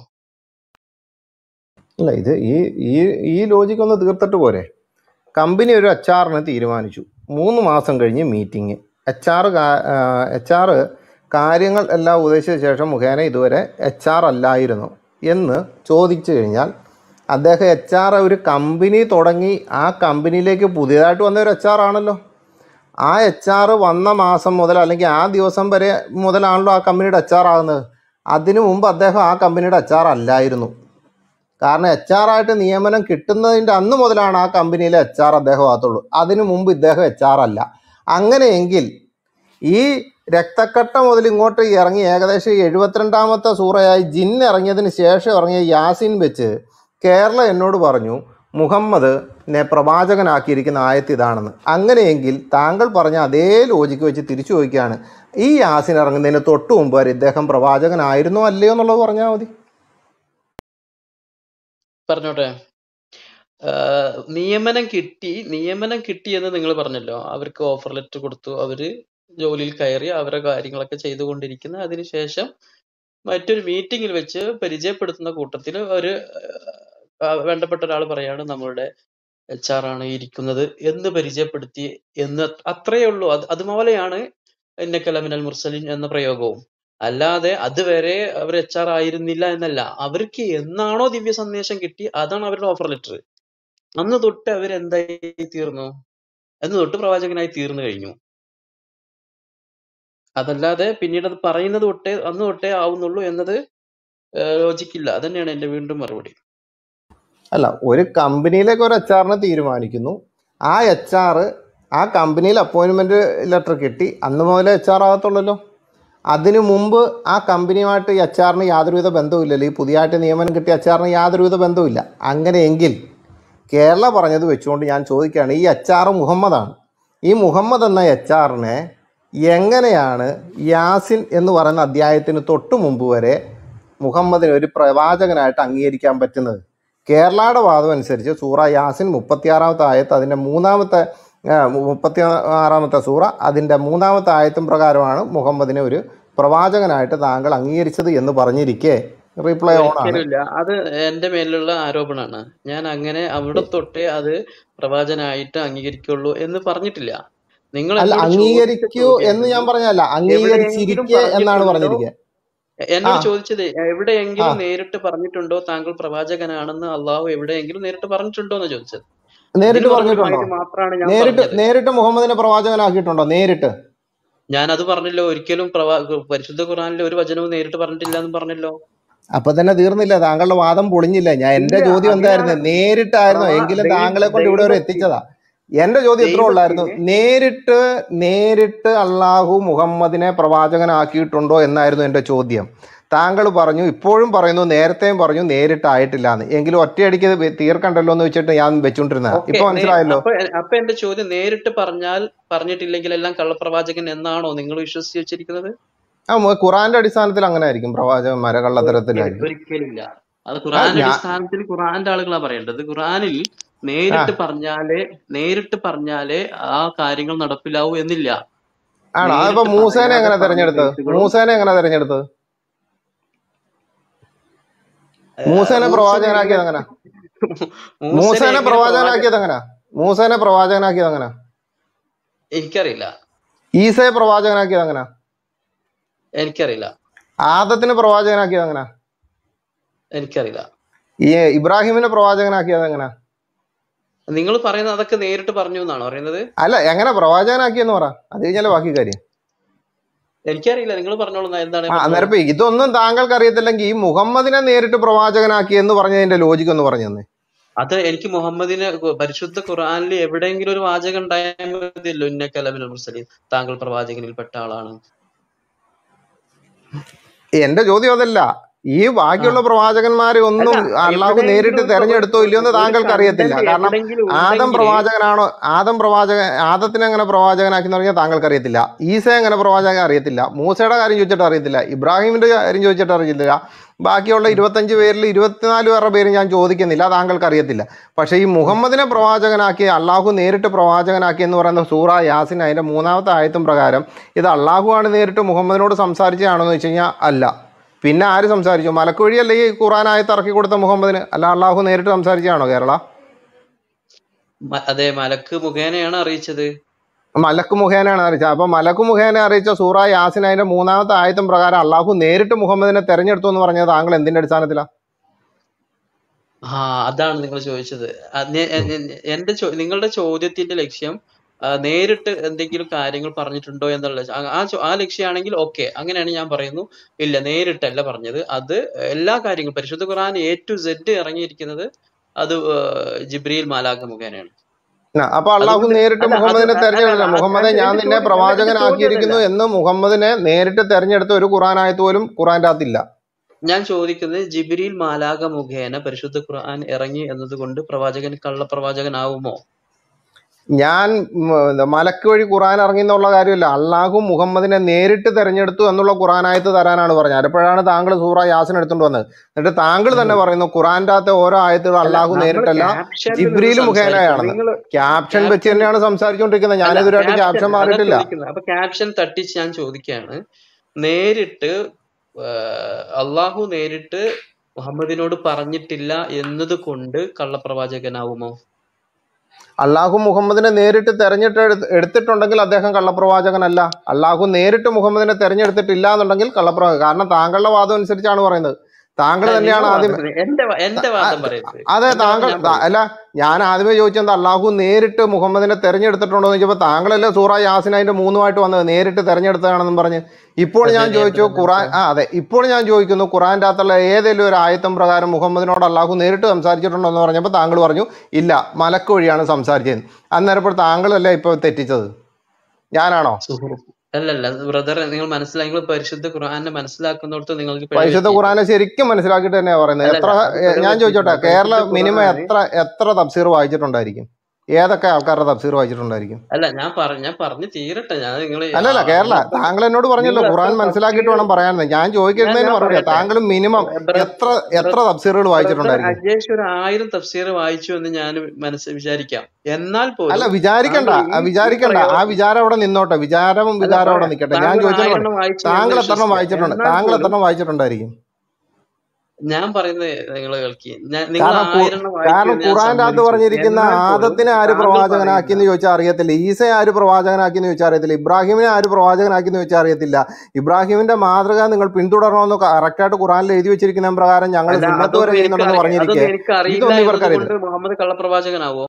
അല്ല ഇത് ഈ ഈ ഈ ലോജിക്ക് ഒന്ന് തീർത്തിട്ട് പോരെ കമ്പനി ഒരു എച്ച് ആറിന് തീരുമാനിച്ചു മൂന്ന് മാസം കഴിഞ്ഞ് meeting H R H R കാര്യങ്ങൾ എല്ലാം ഉപദേശിച്ച ശേഷം മുഖേന ഇതുവരെ എച്ച് ആർ അല്ലായിരുന്നു എന്ന് ചോദിച്ചു കഴിഞ്ഞാൽ അദ്ദേഹം എച്ച് ആർ ഒരു കമ്പനി തുടങ്ങി ആ കമ്പനിയിലേക്ക് പുതിയതായിട്ട് വന്ന ഒരു എച്ച് ആർ ആണല്ലോ ആ എച്ച് ആർ വന്ന മാസം മുതൽ അല്ലെങ്കിൽ ആ ദിവസം വരെ മുതലാണല്ലോ ആ കമ്പനിയുടെ എച്ച് ആർ ആകുന്നത് അതിനു മുമ്പ് അദ്ദേഹം ആ കമ്പനിയുടെ എച്ച് ആർ അല്ലായിരുന്നു കാരണം എച്ച് ആർ ആയിട്ട് നിയമനം കിട്ടുന്നതിൻ്റെ അന്ന് മുതലാണ് ആ കമ്പനിയിലെ എച്ച് ആർ അദ്ദേഹം ആകത്തുള്ളൂ അതിനു മുമ്പ് ഇദ്ദേഹം എച്ച് ആർ അല്ല അങ്ങനെയെങ്കിൽ ഈ രക്തക്കട്ട മുതൽ ഇങ്ങോട്ട് ഇറങ്ങി ഏകദേശം എഴുപത്തിരണ്ടാമത്തെ സൂറയായി ജിൻ ഇറങ്ങിയതിന് ശേഷം ഇറങ്ങിയ യാസിൻ വെച്ച് കേരള എന്നോട് പറഞ്ഞു മുഹമ്മദ് നെ പ്രവാചകനാക്കിയിരിക്കുന്ന ആയത്ത് ഇതാണെന്ന് അങ്ങനെയെങ്കിൽ താങ്കൾ പറഞ്ഞ അതേ ലോജിക്ക് വെച്ച് തിരിച്ചു ചോദിക്കുകയാണ് ഈ യാസിൻ ഇറങ്ങുന്നതിന് തൊട്ട് മുമ്പ് വരെ ഇദ്ദേഹം പ്രവാചകനായിരുന്നോ അല്ലയോ എന്നുള്ളത് പറഞ്ഞാൽ മതി
പറഞ്ഞോട്ടെ ആഹ് നിയമനം കിട്ടി നിയമനം കിട്ടി എന്ന് നിങ്ങൾ പറഞ്ഞല്ലോ അവർക്ക് ഓഫർ ലെറ്റർ കൊടുത്തു അവര് ജോലിയിൽ കയറി അവരുടെ കാര്യങ്ങളൊക്കെ ചെയ്തുകൊണ്ടിരിക്കുന്ന അതിനുശേഷം മറ്റൊരു മീറ്റിംഗിൽ വെച്ച് പരിചയപ്പെടുത്തുന്ന കൂട്ടത്തിൽ ഒരു ആഹ് വേണ്ടപ്പെട്ട ഒരാൾ പറയാണ് നമ്മളുടെ എച്ച് ആർ ആണ് ഇരിക്കുന്നത് എന്ന് പരിചയപ്പെടുത്തി എന്ന് അത്രയേ ഉള്ളൂ അത് അതുപോലെയാണ് കലമിനൽ മുർസലിൻ എന്ന പ്രയോഗവും അല്ലാതെ അതുവരെ അവർ എച്ച് ആർ ആയിരുന്നില്ല എന്നല്ല അവർക്ക് എന്നാണോ ദിവ്യ സന്ദേശം കിട്ടി അതാണ് അവരുടെ ഓഫർ ലെറ്റർ അന്ന് തൊട്ട് അവർ എന്തായി തീർന്നു അന്ന് തൊട്ട് പ്രവാചകനായി തീർന്നു കഴിഞ്ഞു അതല്ലാതെ പിന്നീട് അത് പറയുന്നത് തൊട്ടേ അന്ന് തൊട്ടേ ആവുന്നുള്ളൂ എന്നത് ലോജിക്കില്ല അതന്നെയാണ് എന്റെ വീണ്ടും മറുപടി
അല്ല ഒരു കമ്പനിയിലേക്ക് ഒരു എച്ച് ആറിനെ തീരുമാനിക്കുന്നു ആ എച്ച് ആർ ആ കമ്പനിയിൽ അപ്പോയിൻമെൻറ്റ് ലെറ്റർ കിട്ടി അന്ന് മുതലേ എച്ച് ആർ ആകത്തുള്ളല്ലോ അതിനു മുമ്പ് ആ കമ്പനിയുമായിട്ട് ഈ എച്ച് ആറിന് യാതൊരുവിധ ബന്ധവുമില്ലല്ലോ ഈ പുതിയതായിട്ട് നിയമനം കിട്ടിയ എച്ച് ആറിന് യാതൊരുവിധ ബന്ധവുമില്ല അങ്ങനെയെങ്കിൽ കേരള പറഞ്ഞത് വെച്ചുകൊണ്ട് ഞാൻ ചോദിക്കുകയാണ് ഈ എച്ച് ആർ മുഹമ്മദാണ് ഈ മുഹമ്മദ് എന്ന എച്ച് ആറിനെ എങ്ങനെയാണ് യാസിൻ എന്ന് പറയുന്ന അധ്യായത്തിന് തൊട്ട് മുമ്പ് വരെ മുഹമ്മദിനെ ഒരു പ്രവാചകനായിട്ട് അംഗീകരിക്കാൻ പറ്റുന്നത് കേരളയുടെ വാദം അനുസരിച്ച് സൂറ യാസിൻ മുപ്പത്തിയാറാമത്തെ ആയത്ത് അതിൻ്റെ മൂന്നാമത്തെ ആ, മുപ്പത്തി ആറാമത്തെ സൂറ അതിൻ്റെ മൂന്നാമത്തെ ആയത്തും പ്രകാരമാണ് മുഹമ്മദിനെ ഒരു പ്രവാചകനായിട്ട് താങ്കൾ അംഗീകരിച്ചത് എന്ന് പറഞ്ഞിരിക്കെ റീപ്ലൈ ഓൺ ആണ്
ഒരിക്കലുമില്ല അത് എന്റെ മേലുള്ള ആരോപണമാണ് ഞാൻ അങ്ങനെ അവിടെ തൊട്ടേ അത് പ്രവാചനായിട്ട് അംഗീകരിക്കുള്ളൂ എന്ന് പറഞ്ഞിട്ടില്ല നിങ്ങൾ
അല്ല
എന്നോട് ചോദിച്ച
അംഗീകരിക്കൂ എന്ന് ഞാൻ
ചോദ്യത്തിന്
പറഞ്ഞല്ല
എവിടെയെങ്കിലും
അംഗീകരിച്ചിരിക്കെ എന്നാണ്
പറഞ്ഞിട്ടുണ്ടോ
പറഞ്ഞിരിക്കുക
എ-
ആ
എന്നോട് ചോദിച്ചത്
ആ
എവിടെയെങ്കിലും നേരിട്ട് പറഞ്ഞിട്ടുണ്ടോ താങ്കൾ പ്രവാചകനാണെന്ന് അള്ളാഹു എവിടെയെങ്കിലും നേരിട്ട് പറഞ്ഞിട്ടുണ്ടോ എന്ന് ചോദിച്ചത് അതിന്
നേരിട്ട്
മറുപടി
പറഞ്ഞിട്ടുണ്ടോ
ആയിട്ട് മാത്രമാണ് ഞാൻ
നേരിട്ട്
പറഞ്ഞത്
നേരിട്ട് മുഹമ്മദിനെ പ്രവാചകനാക്കിയിട്ടുണ്ടോ നേരിട്ട്
ഞാൻ അത് പറഞ്ഞല്ലോ ഒരിക്കലും പ്രവാ പരിശുദ്ധ ഖുർആനിലെ ഒരു വചനവും നേരിട്ട് പറഞ്ഞിട്ടില്ല എന്ന് പറഞ്ഞല്ലോ
അപ്പൊ തന്നെ തീർന്നില്ല താങ്കളുടെ വാദം പൊളിഞ്ഞില്ല ഞാൻ എന്റെ
ഇല്ല
ചോദ്യം എന്തായിരുന്നു
അതിനാണ്
നേരിട്ടായിരുന്നോ
പ്രവാ
എങ്കിലും
ദൈവ
താങ്കളെ കൊണ്ട് ഇവിടെ വരെ
ദൈവത്തി
എത്തിച്ചതാ എന്റെ ചോദ്യം ഇത്ര ഉള്ളായിരുന്നു
ദൈവത്തിന്
നേരിട്ട് നേരിട്ട് അള്ളാഹു മുഹമ്മദിനെ പ്രവാചകനാക്കിയിട്ടുണ്ടോ എന്നായിരുന്നു എന്റെ ചോദ്യം താങ്കൾ പറഞ്ഞു ഇപ്പോഴും പറയുന്നു നേരത്തെയും പറഞ്ഞു നേരിട്ടായിട്ടില്ല എന്ന് എങ്കിലും ഒറ്റയടിക്ക് ഇത് തീർക്കണ്ടല്ലോ എന്ന് വെച്ചിട്ട് ഞാൻ വെച്ചോണ്ടിരുന്ന
ഓക്കെ
ഇപ്പൊ മനസ്സിലായല്ലോ
അപ്പൊ അപ്പൊ എന്റെ ചോദ്യം നേരിട്ട് പറഞ്ഞാൽ പറഞ്ഞിട്ടില്ലെങ്കിൽ എല്ലാം കള്ളപ്രവാചകൻ എന്നാണോ നിങ്ങൾ വിശ്വസിച്ച് വെച്ചിരിക്കുന്നത്
ആ മു- ഖുറാന്റെ അടിസ്ഥാനത്തിൽ അങ്ങനെ ആയിരിക്കും പ്രവാചകന്മാരെ
ഒരിക്കലും
കള്ളത്തരത്തിലായിരിക്കും
ഒരിക്കലില്ല അത്
ആ
ഖുറാന്റെ
ഞാൻ
അടിസ്ഥാനത്തിൽ ഖുറാന്റെ ആളുകളാ പറയേണ്ടത് ഖുറാനിൽ
ആ
നേരിട്ട് പറഞ്ഞാലേ നേരിട്ട് പറഞ്ഞാലേ ആ കാര്യങ്ങൾ നടപ്പിലാവൂ എന്നില്ല
ആണോ അതിപ്പോ
നേരിട്ട്
മൂസേനെ
പറയാതെ
എങ്ങനെ
പറഞ്ഞ
തെരഞ്ഞെടുത്തത്
ബൈത്തുകളും
മൂസേനെ എങ്ങനെ തെരഞ്ഞെടുത്തത് മൂസേനെ
മൂസനെ
പ്രവാചകനാക്കിയത് എങ്ങനെ
മൂസനെ
മൂസേനെ
എങ്ങനെ പ്രവാചക
പ്രവാചകനാക്കിയത് എങ്ങനെ മൂസേനെ പ്രവാചകനാക്കിയത് എങ്ങനെ
എനിക്കറിയില്ല
ഈസയെ പ്രവാചകനാക്കിയത് എങ്ങനെ
എനിക്കറിയില്ല
ആദത്തിന് പ്രവാചകനാക്കിയത് എങ്ങനെ
എനിക്കറിയില്ല
ഈ ഇബ്രാഹിമിനെ പ്രവാചകനാക്കിയത് എങ്ങനെ
നിങ്ങൾ പറയുന്നത് അതൊക്കെ നേരിട്ട് പറഞ്ഞു എന്നാണോ പറയുന്നത്
അല്ല എങ്ങനെ പ്രവാചകനാക്കിയെന്ന് പറ അത് കഴിഞ്ഞാലേ ബാക്കി കാര്യം
എനിക്കറിയില്ല നിങ്ങൾ പറഞ്ഞോളൂ ഞാൻ എന്താണ്
ആ
പറഞ്ഞോളൂ
അന്നേരം ഇപ്പൊ ഇതൊന്നും താങ്കൾക്ക് അറിയത്തില്ലെങ്കിൽ ഈ മുഹമ്മദിനെ നേരിട്ട് പ്രവാചകനാക്കി എന്ന് പറഞ്ഞതിന്റെ ലോജിക്ക് ഒന്ന് പറഞ്ഞു തന്നെ
അത് എനിക്ക് മുഹമ്മദിനെ കു- പരിശുദ്ധ ഖുർആനിൽ എവിടെയെങ്കിലും ഒരു വാചകം ഉണ്ടായാൽ മതിയല്ലോ ഇന്നക്കലമിനൽ മുർസലീൻ താങ്കൾ പ്രവാചകനിൽ പെട്ട ആളാണ്
എന്റെ ചോദ്യം അതല്ല ഈ ബാക്കിയുള്ള പ്രവാചകന്മാരെ
അല്ല
ഒന്നും അള്ളാഹു നേരിട്ട്
എവിടെയെങ്കിലും ഒരു
തെരഞ്ഞെടുത്തോ
ഒരു
ഇല്ലയോ എന്ന്
ഒരു
താങ്കൾക്ക് അറിയത്തില്ല
കണ്ടന്റ്
കാരണം
എവിടെയെങ്കിലും
ആദം
ഉണ്ടെങ്കിൽ
പ്രവാചകനാണോ ആദം പ്രവാചകൻ ആദത്തിനെ എങ്ങനെ പ്രവാചകനാക്കി എന്ന് പറഞ്ഞാൽ താങ്കൾക്ക് അറിയത്തില്ല ഈസ എങ്ങനെ പ്രവാചകൻ അറിയത്തില്ല മൂസയുടെ കാര്യം ചോദിച്ചിട്ട് അറിയത്തില്ല ഇബ്രാഹിമിന്റെ കാര്യം ചോദിച്ചിട്ട് അറിയത്തില്ല ബാക്കിയുള്ള ഇരുപത്തഞ്ച് പേരിൽ ഇരുപത്തിനാല് പേരുടെ പേര് ഞാൻ ചോദിക്കുന്നില്ല താങ്കൾക്ക് അറിയത്തില്ല പക്ഷേ ഈ മുഹമ്മദിനെ പ്രവാചകനാക്കി അള്ളാഹു നേരിട്ട് പ്രവാചകനാക്കി എന്ന് പറയുന്ന സൂറ യാസിൻ അതിന്റെ മൂന്നാമത്തെ ആയത്തും പ്രകാരം ഇത് അള്ളാഹു ആണ് നേരിട്ട് മുഹമ്മദിനോട് സംസാരിച്ചതാണോ എന്ന് വെച്ച് കഴിഞ്ഞാൽ അല്ല പിന്നെ ആര് സംസാരിച്ചു മലക്ക് വഴിയല്ലേ ഈ ഖുറാൻ ആയത്ത് ഇറക്കി കൊടുത്ത മുഹമ്മദിന് അല്ല അള്ളാഹു നേരിട്ട് സംസാരിച്ചതാണോ കേരള
മ- അതെ മലക്ക് മുഖേനയാണ് അറിയിച്ചത്
മലക്ക് മുഖേനയാണ് അറിയിച്ചത് അപ്പൊ മലക്ക് മുഖേന അറിയിച്ച സൂറ യാസിൻ അതിന്റെ മൂന്നാമത്തെ ആയത്തും പ്രകാരം അള്ളാഹു നേരിട്ട് മുഹമ്മദിനെ തെരഞ്ഞെടുത്തു എന്ന് പറഞ്ഞത് താങ്കൾ എന്തിന്റെ അടിസ്ഥാനത്തിലാ
ആ അതാണ് നിങ്ങൾ ചോദിച്ചത് അത് ഞെ- എ- എ- എന്റെ ചോ- നിങ്ങളുടെ ചോദ്യത്തിന്റെ ലക്ഷ്യം ആ, നേരിട്ട് എന്തെങ്കിലും കാര്യങ്ങൾ പറഞ്ഞിട്ടുണ്ടോ എന്നുള്ള ആ ആ ചോ- ആ ലക്ഷ്യമാണെങ്കിൽ ഓക്കെ അങ്ങനെയാണ് ഞാൻ പറയുന്നു ഇല്ല നേരിട്ടല്ല പറഞ്ഞത് അത് എല്ലാ കാര്യങ്ങളും പരിശുദ്ധ ഖുർആൻ എ ടു സെഡ് ഇറങ്ങിയിരിക്കുന്നത് അത് ആ, ജിബ്രീൽ മാലാഖ മുഖേനയാണ്
ആ, അപ്പൊ അള്ളാഹു
അതുകൊണ്ട്
നേരിട്ട്
അല്ല അത്
മുഹമ്മദിനെ
അ- അല്ല
തെരഞ്ഞെടുത്തില്ല
അത്
മുഹമ്മദെ
എന്റെ
ഞാൻ
എന്റെ
നിന്നെ
ചോദ്യം അല്ല എന്റെ ചോദ്യം അതല്ല
പ്രവാചകനാക്കിയിരിക്കുന്നു എന്ന് മുഹമ്മദിനെ നേരിട്ട് തെരഞ്ഞെടുത്ത ഒരു ഖുറാനായത്ത് പോലും ഖുറാന്റെ അകത്തില്ല
ഞാൻ ചോദിക്കുന്നത് ജിബ്രീൽ മാലാഖ മുഖേന പരിശുദ്ധ ഖുർആൻ ഇറങ്ങി എന്നതുകൊണ്ട് പ്രവാചകൻ കള്ളപ്രവാചകനാവുമോ
ഞാൻ ഉം, എന്താ, മലക്ക് വഴി ഖുറാൻ ഇറങ്ങി എന്നുള്ള കാര്യമില്ല അള്ളാഹു മുഹമ്മദിനെ നേരിട്ട് തെരഞ്ഞെടുത്തു എന്നുള്ള ഖുറാനായത്ത് തരാനാണ് പറഞ്ഞത് അപ്പോഴാണ് താങ്കൾ സൂറ യാസിൻ എടുത്തുകൊണ്ട് വന്നത് എന്നിട്ട് താങ്കൾ തന്നെ പറയുന്നു ഖുറാന്റെ അകത്തെ ഓരോ ആയത്തുകൾ
അല്ല
അള്ളാഹു
നമ്മൾ
നേരിട്ടല്ല
ക്യാപ്ഷനിൽ നിന്ന്
ജിബ്രീൽ
സംസാരിക്കും
മുഖേനയാണെന്ന്
നിങ്ങൾ
ക്യാപ്ഷൻ വെച്ച്
ക്യാപ്ഷൻ
തന്നെയാണ് സംസാരിച്ചുകൊണ്ടിരിക്കുന്നത്
അല്ല
ഞാനിതുവരെയായിട്ട്
ക്യാപ്ഷൻ
ക്യാപ്ഷൻ
അതാ
മാറിയിട്ടില്ല
ചോദിക്കുന്നത് അപ്പൊ ക്യാപ്ഷൻ തട്ടിച്ച് ഞാൻ ചോദിക്കുകയാണ് നേരിട്ട് ആഹ് അള്ളാഹു നേരിട്ട് മുഹമ്മദിനോട് പറഞ്ഞിട്ടില്ല എന്നത് കൊണ്ട് കള്ളപ്രവാചകനാവുമോ
അള്ളാഹു മുഹമ്മദിനെ നേരിട്ട് തെരഞ്ഞെടുത്ത് എടു- എടുത്തിട്ടുണ്ടെങ്കിൽ അദ്ദേഹം കള്ളപ്രവാചകനല്ല അള്ളാഹു നേരിട്ട് മുഹമ്മദിനെ തെരഞ്ഞെടുത്തിട്ടില്ല എന്നുണ്ടെങ്കിൽ കള്ളപ്രവാചകൻ കാരണം താങ്കളുടെ വാദം അനുസരിച്ചാണ് പറയുന്നത് താങ്കൾ
അല്ല
തന്നെയാണ്
നിങ്ങൾ
ആദ്യം
വാദം എന്റെ വാ- എന്റെ
ആ,
വാദം പറയരുത്
അതെ
എന്റെ വാദം
താങ്കൾ
ഞാൻ
താ-
പറയും
അല്ല ഞാൻ ആദ്യമേ ചോദിച്ചത് അള്ളാഹു നേരിട്ട് മുഹമ്മദിനെ തെരഞ്ഞെടുത്തിട്ടുണ്ടോ എന്ന് ചോദിച്ചപ്പോൾ താങ്കളല്ലേ സൂറ യാസിൻ അതിന്റെ മൂന്നുമായിട്ട് വന്നത് നേരിട്ട് തെരഞ്ഞെടുത്തതാണെന്നും പറഞ്ഞ് ഇപ്പോൾ
അതെ
ഞാൻ
നേരിട്ട്
ചോദിച്ചു ഖുറാൻ
തെരഞ്ഞെടുത്ത
ആ അതെ ഇപ്പോൾ ഞാൻ ചോദിക്കുന്നു ഖുറാന്റെ അകത്തുള്ള ഏതെങ്കിലും ഒരു ആയത്തം പ്രകാരം മുഹമ്മദിനോട് അള്ളാഹു നേരിട്ട് സംസാരിച്ചിട്ടുണ്ടോ എന്ന് പറഞ്ഞപ്പോൾ താങ്കൾ പറഞ്ഞു ഇല്ല മലക്ക് വഴിയാണ് സംസാരിച്ചത് അന്നേരപ്പോൾ താങ്കളല്ലേ ഇപ്പോൾ തെറ്റിച്ചത് ഞാനാണോ
സുഹൃത്ത് അല്ലല്ല ബ്രദർ നിങ്ങൾ മനസ്സിലാക്കി നിങ്ങൾ പരിശുദ്ധ ഖുർആനെ മനസ്സിലാക്കുന്നിടത്ത് നിങ്ങൾക്ക് പിഴ
പരിശുദ്ധ
പറ്റിയിട്ടുണ്ട്
ഖുറാനെ ശരിക്കും മനസ്സിലാക്കിയിട്ട് തന്നെയാണ് പറയുന്നത് എത്ര
അല്ലല്ല അത്
ഏ,
പിഴ
ഞാൻ ചോദിച്ചോട്ടെ
പറ്റിയിട്ടുണ്ട്
കേരള
പരിശുദ്ധ
മിനിമം
ഖുർആന്
എത്ര എത്ര തഫ്സീർ വായിച്ചിട്ടുണ്ടായിരിക്കും ഏതൊക്കെ ആൾക്കാരുടെ തഫ്സീർ വായിച്ചിട്ടുണ്ടായിരിക്കും
അല്ല ഞാൻ പറഞ്ഞ ഞാൻ പറഞ്ഞു തീരട്ടെ ഞാൻ നിങ്ങൾ
അല്ലല്ല കേരള താങ്കൾ എന്നോട് പറഞ്ഞല്ലോ
നിങ്ങൾ
ഖുറാൻ
എത്ര
മനസ്സിലാക്കിയിട്ട്
തഫ്സീർ
വേണം പറയാനെന്ന് ഞാൻ
ഞാൻ
ചോദിക്കുന്നതിന്
ഞാൻ
മറുപടിയാ
പറയട്ടെ
താങ്കൾ മിനിമം എത്ര എത്ര തഫ്സീറുകൾ
ബ്രദർ
വായിച്ചിട്ടുണ്ടായിരിക്കും
അജേഷ് ഒരു ആയിരം തഫ്സീർ വായിച്ചു എന്ന് ഞാൻ മനസ്സ് വിചാരിക്കാം എന്നാൽ
അല്ല
പോലും
വിചാരിക്കണ്ട
താങ്കൾ
ആ
ഈ ഈ
വിചാരിക്കണ്ട ആ
പ്രയോഗം
വിചാരം അവിടെ നിന്നോട്ടെ വിചാരവും
അല്ല
വികാരവും അവിടെ
പറയാം
നിൽക്കട്ടെ ഞാൻ
താങ്കൾ
ചോദിച്ചത്
ആയിരം വായിച്ചു എന്ന്
താങ്കൾ എത്രണ്ണം
വിശ്വസിക്കാം
വായിച്ചിട്ടുണ്ട്
എന്നാൽ
താങ്കൾ
പോലും
എത്രണ്ണം വായിച്ചിട്ടുണ്ടായിരിക്കും
ഞാൻ പറയുന്നത് നിങ്ങൾ കേൾക്കി ഞാൻ നിങ്ങൾ
കാരണം ഖു-
ആയിരം വായിച്ചു
കാരണം
എന്ന് ഞാൻ
ഖുറാന്റെ അകത്ത്
സമ്മതിച്ചു
പറഞ്ഞിരിക്കുന്ന
എന്നാൽ പോലും
ആദത്തിനെ ആര്
താങ്കൾ
പ്രവാചകനാക്കി
പറയുന്ന
എന്ന് ചോദിച്ചാൽ അറിയത്തില്ല ഈസയെ ആര് പ്രവാചകനാക്കി എന്ന് ചോദിച്ചാൽ അറിയത്തില്ല ഇബ്രാഹിമിനെ ആര് പ്രവാചകനാക്കി എന്ന് ചോദിച്ചാൽ അറിയത്തില്ല ഇബ്രാഹിമിന്റെ മാതൃക നിങ്ങൾ പിന്തുടരണമെന്ന് കറക്റ്റായിട്ട് ഖുറാനിൽ എഴുതി വെച്ചിരിക്കുന്ന പ്രകാരം ഞങ്ങൾ
അല്ല
സുന്നത്ത് വരെ
അതൊന്നും എനിക്ക്
ചെയ്യുന്നുണ്ടെന്ന്
അറി-
പറഞ്ഞിരിക്കെ
അതൊന്നും എനിക്ക് അറിയില്ല
ഇതൊന്നും ഇവർക്കറിയില്ല
എന്നതുകൊണ്ട് മുഹമ്മദ് കള്ളപ്രവാചകനാവോ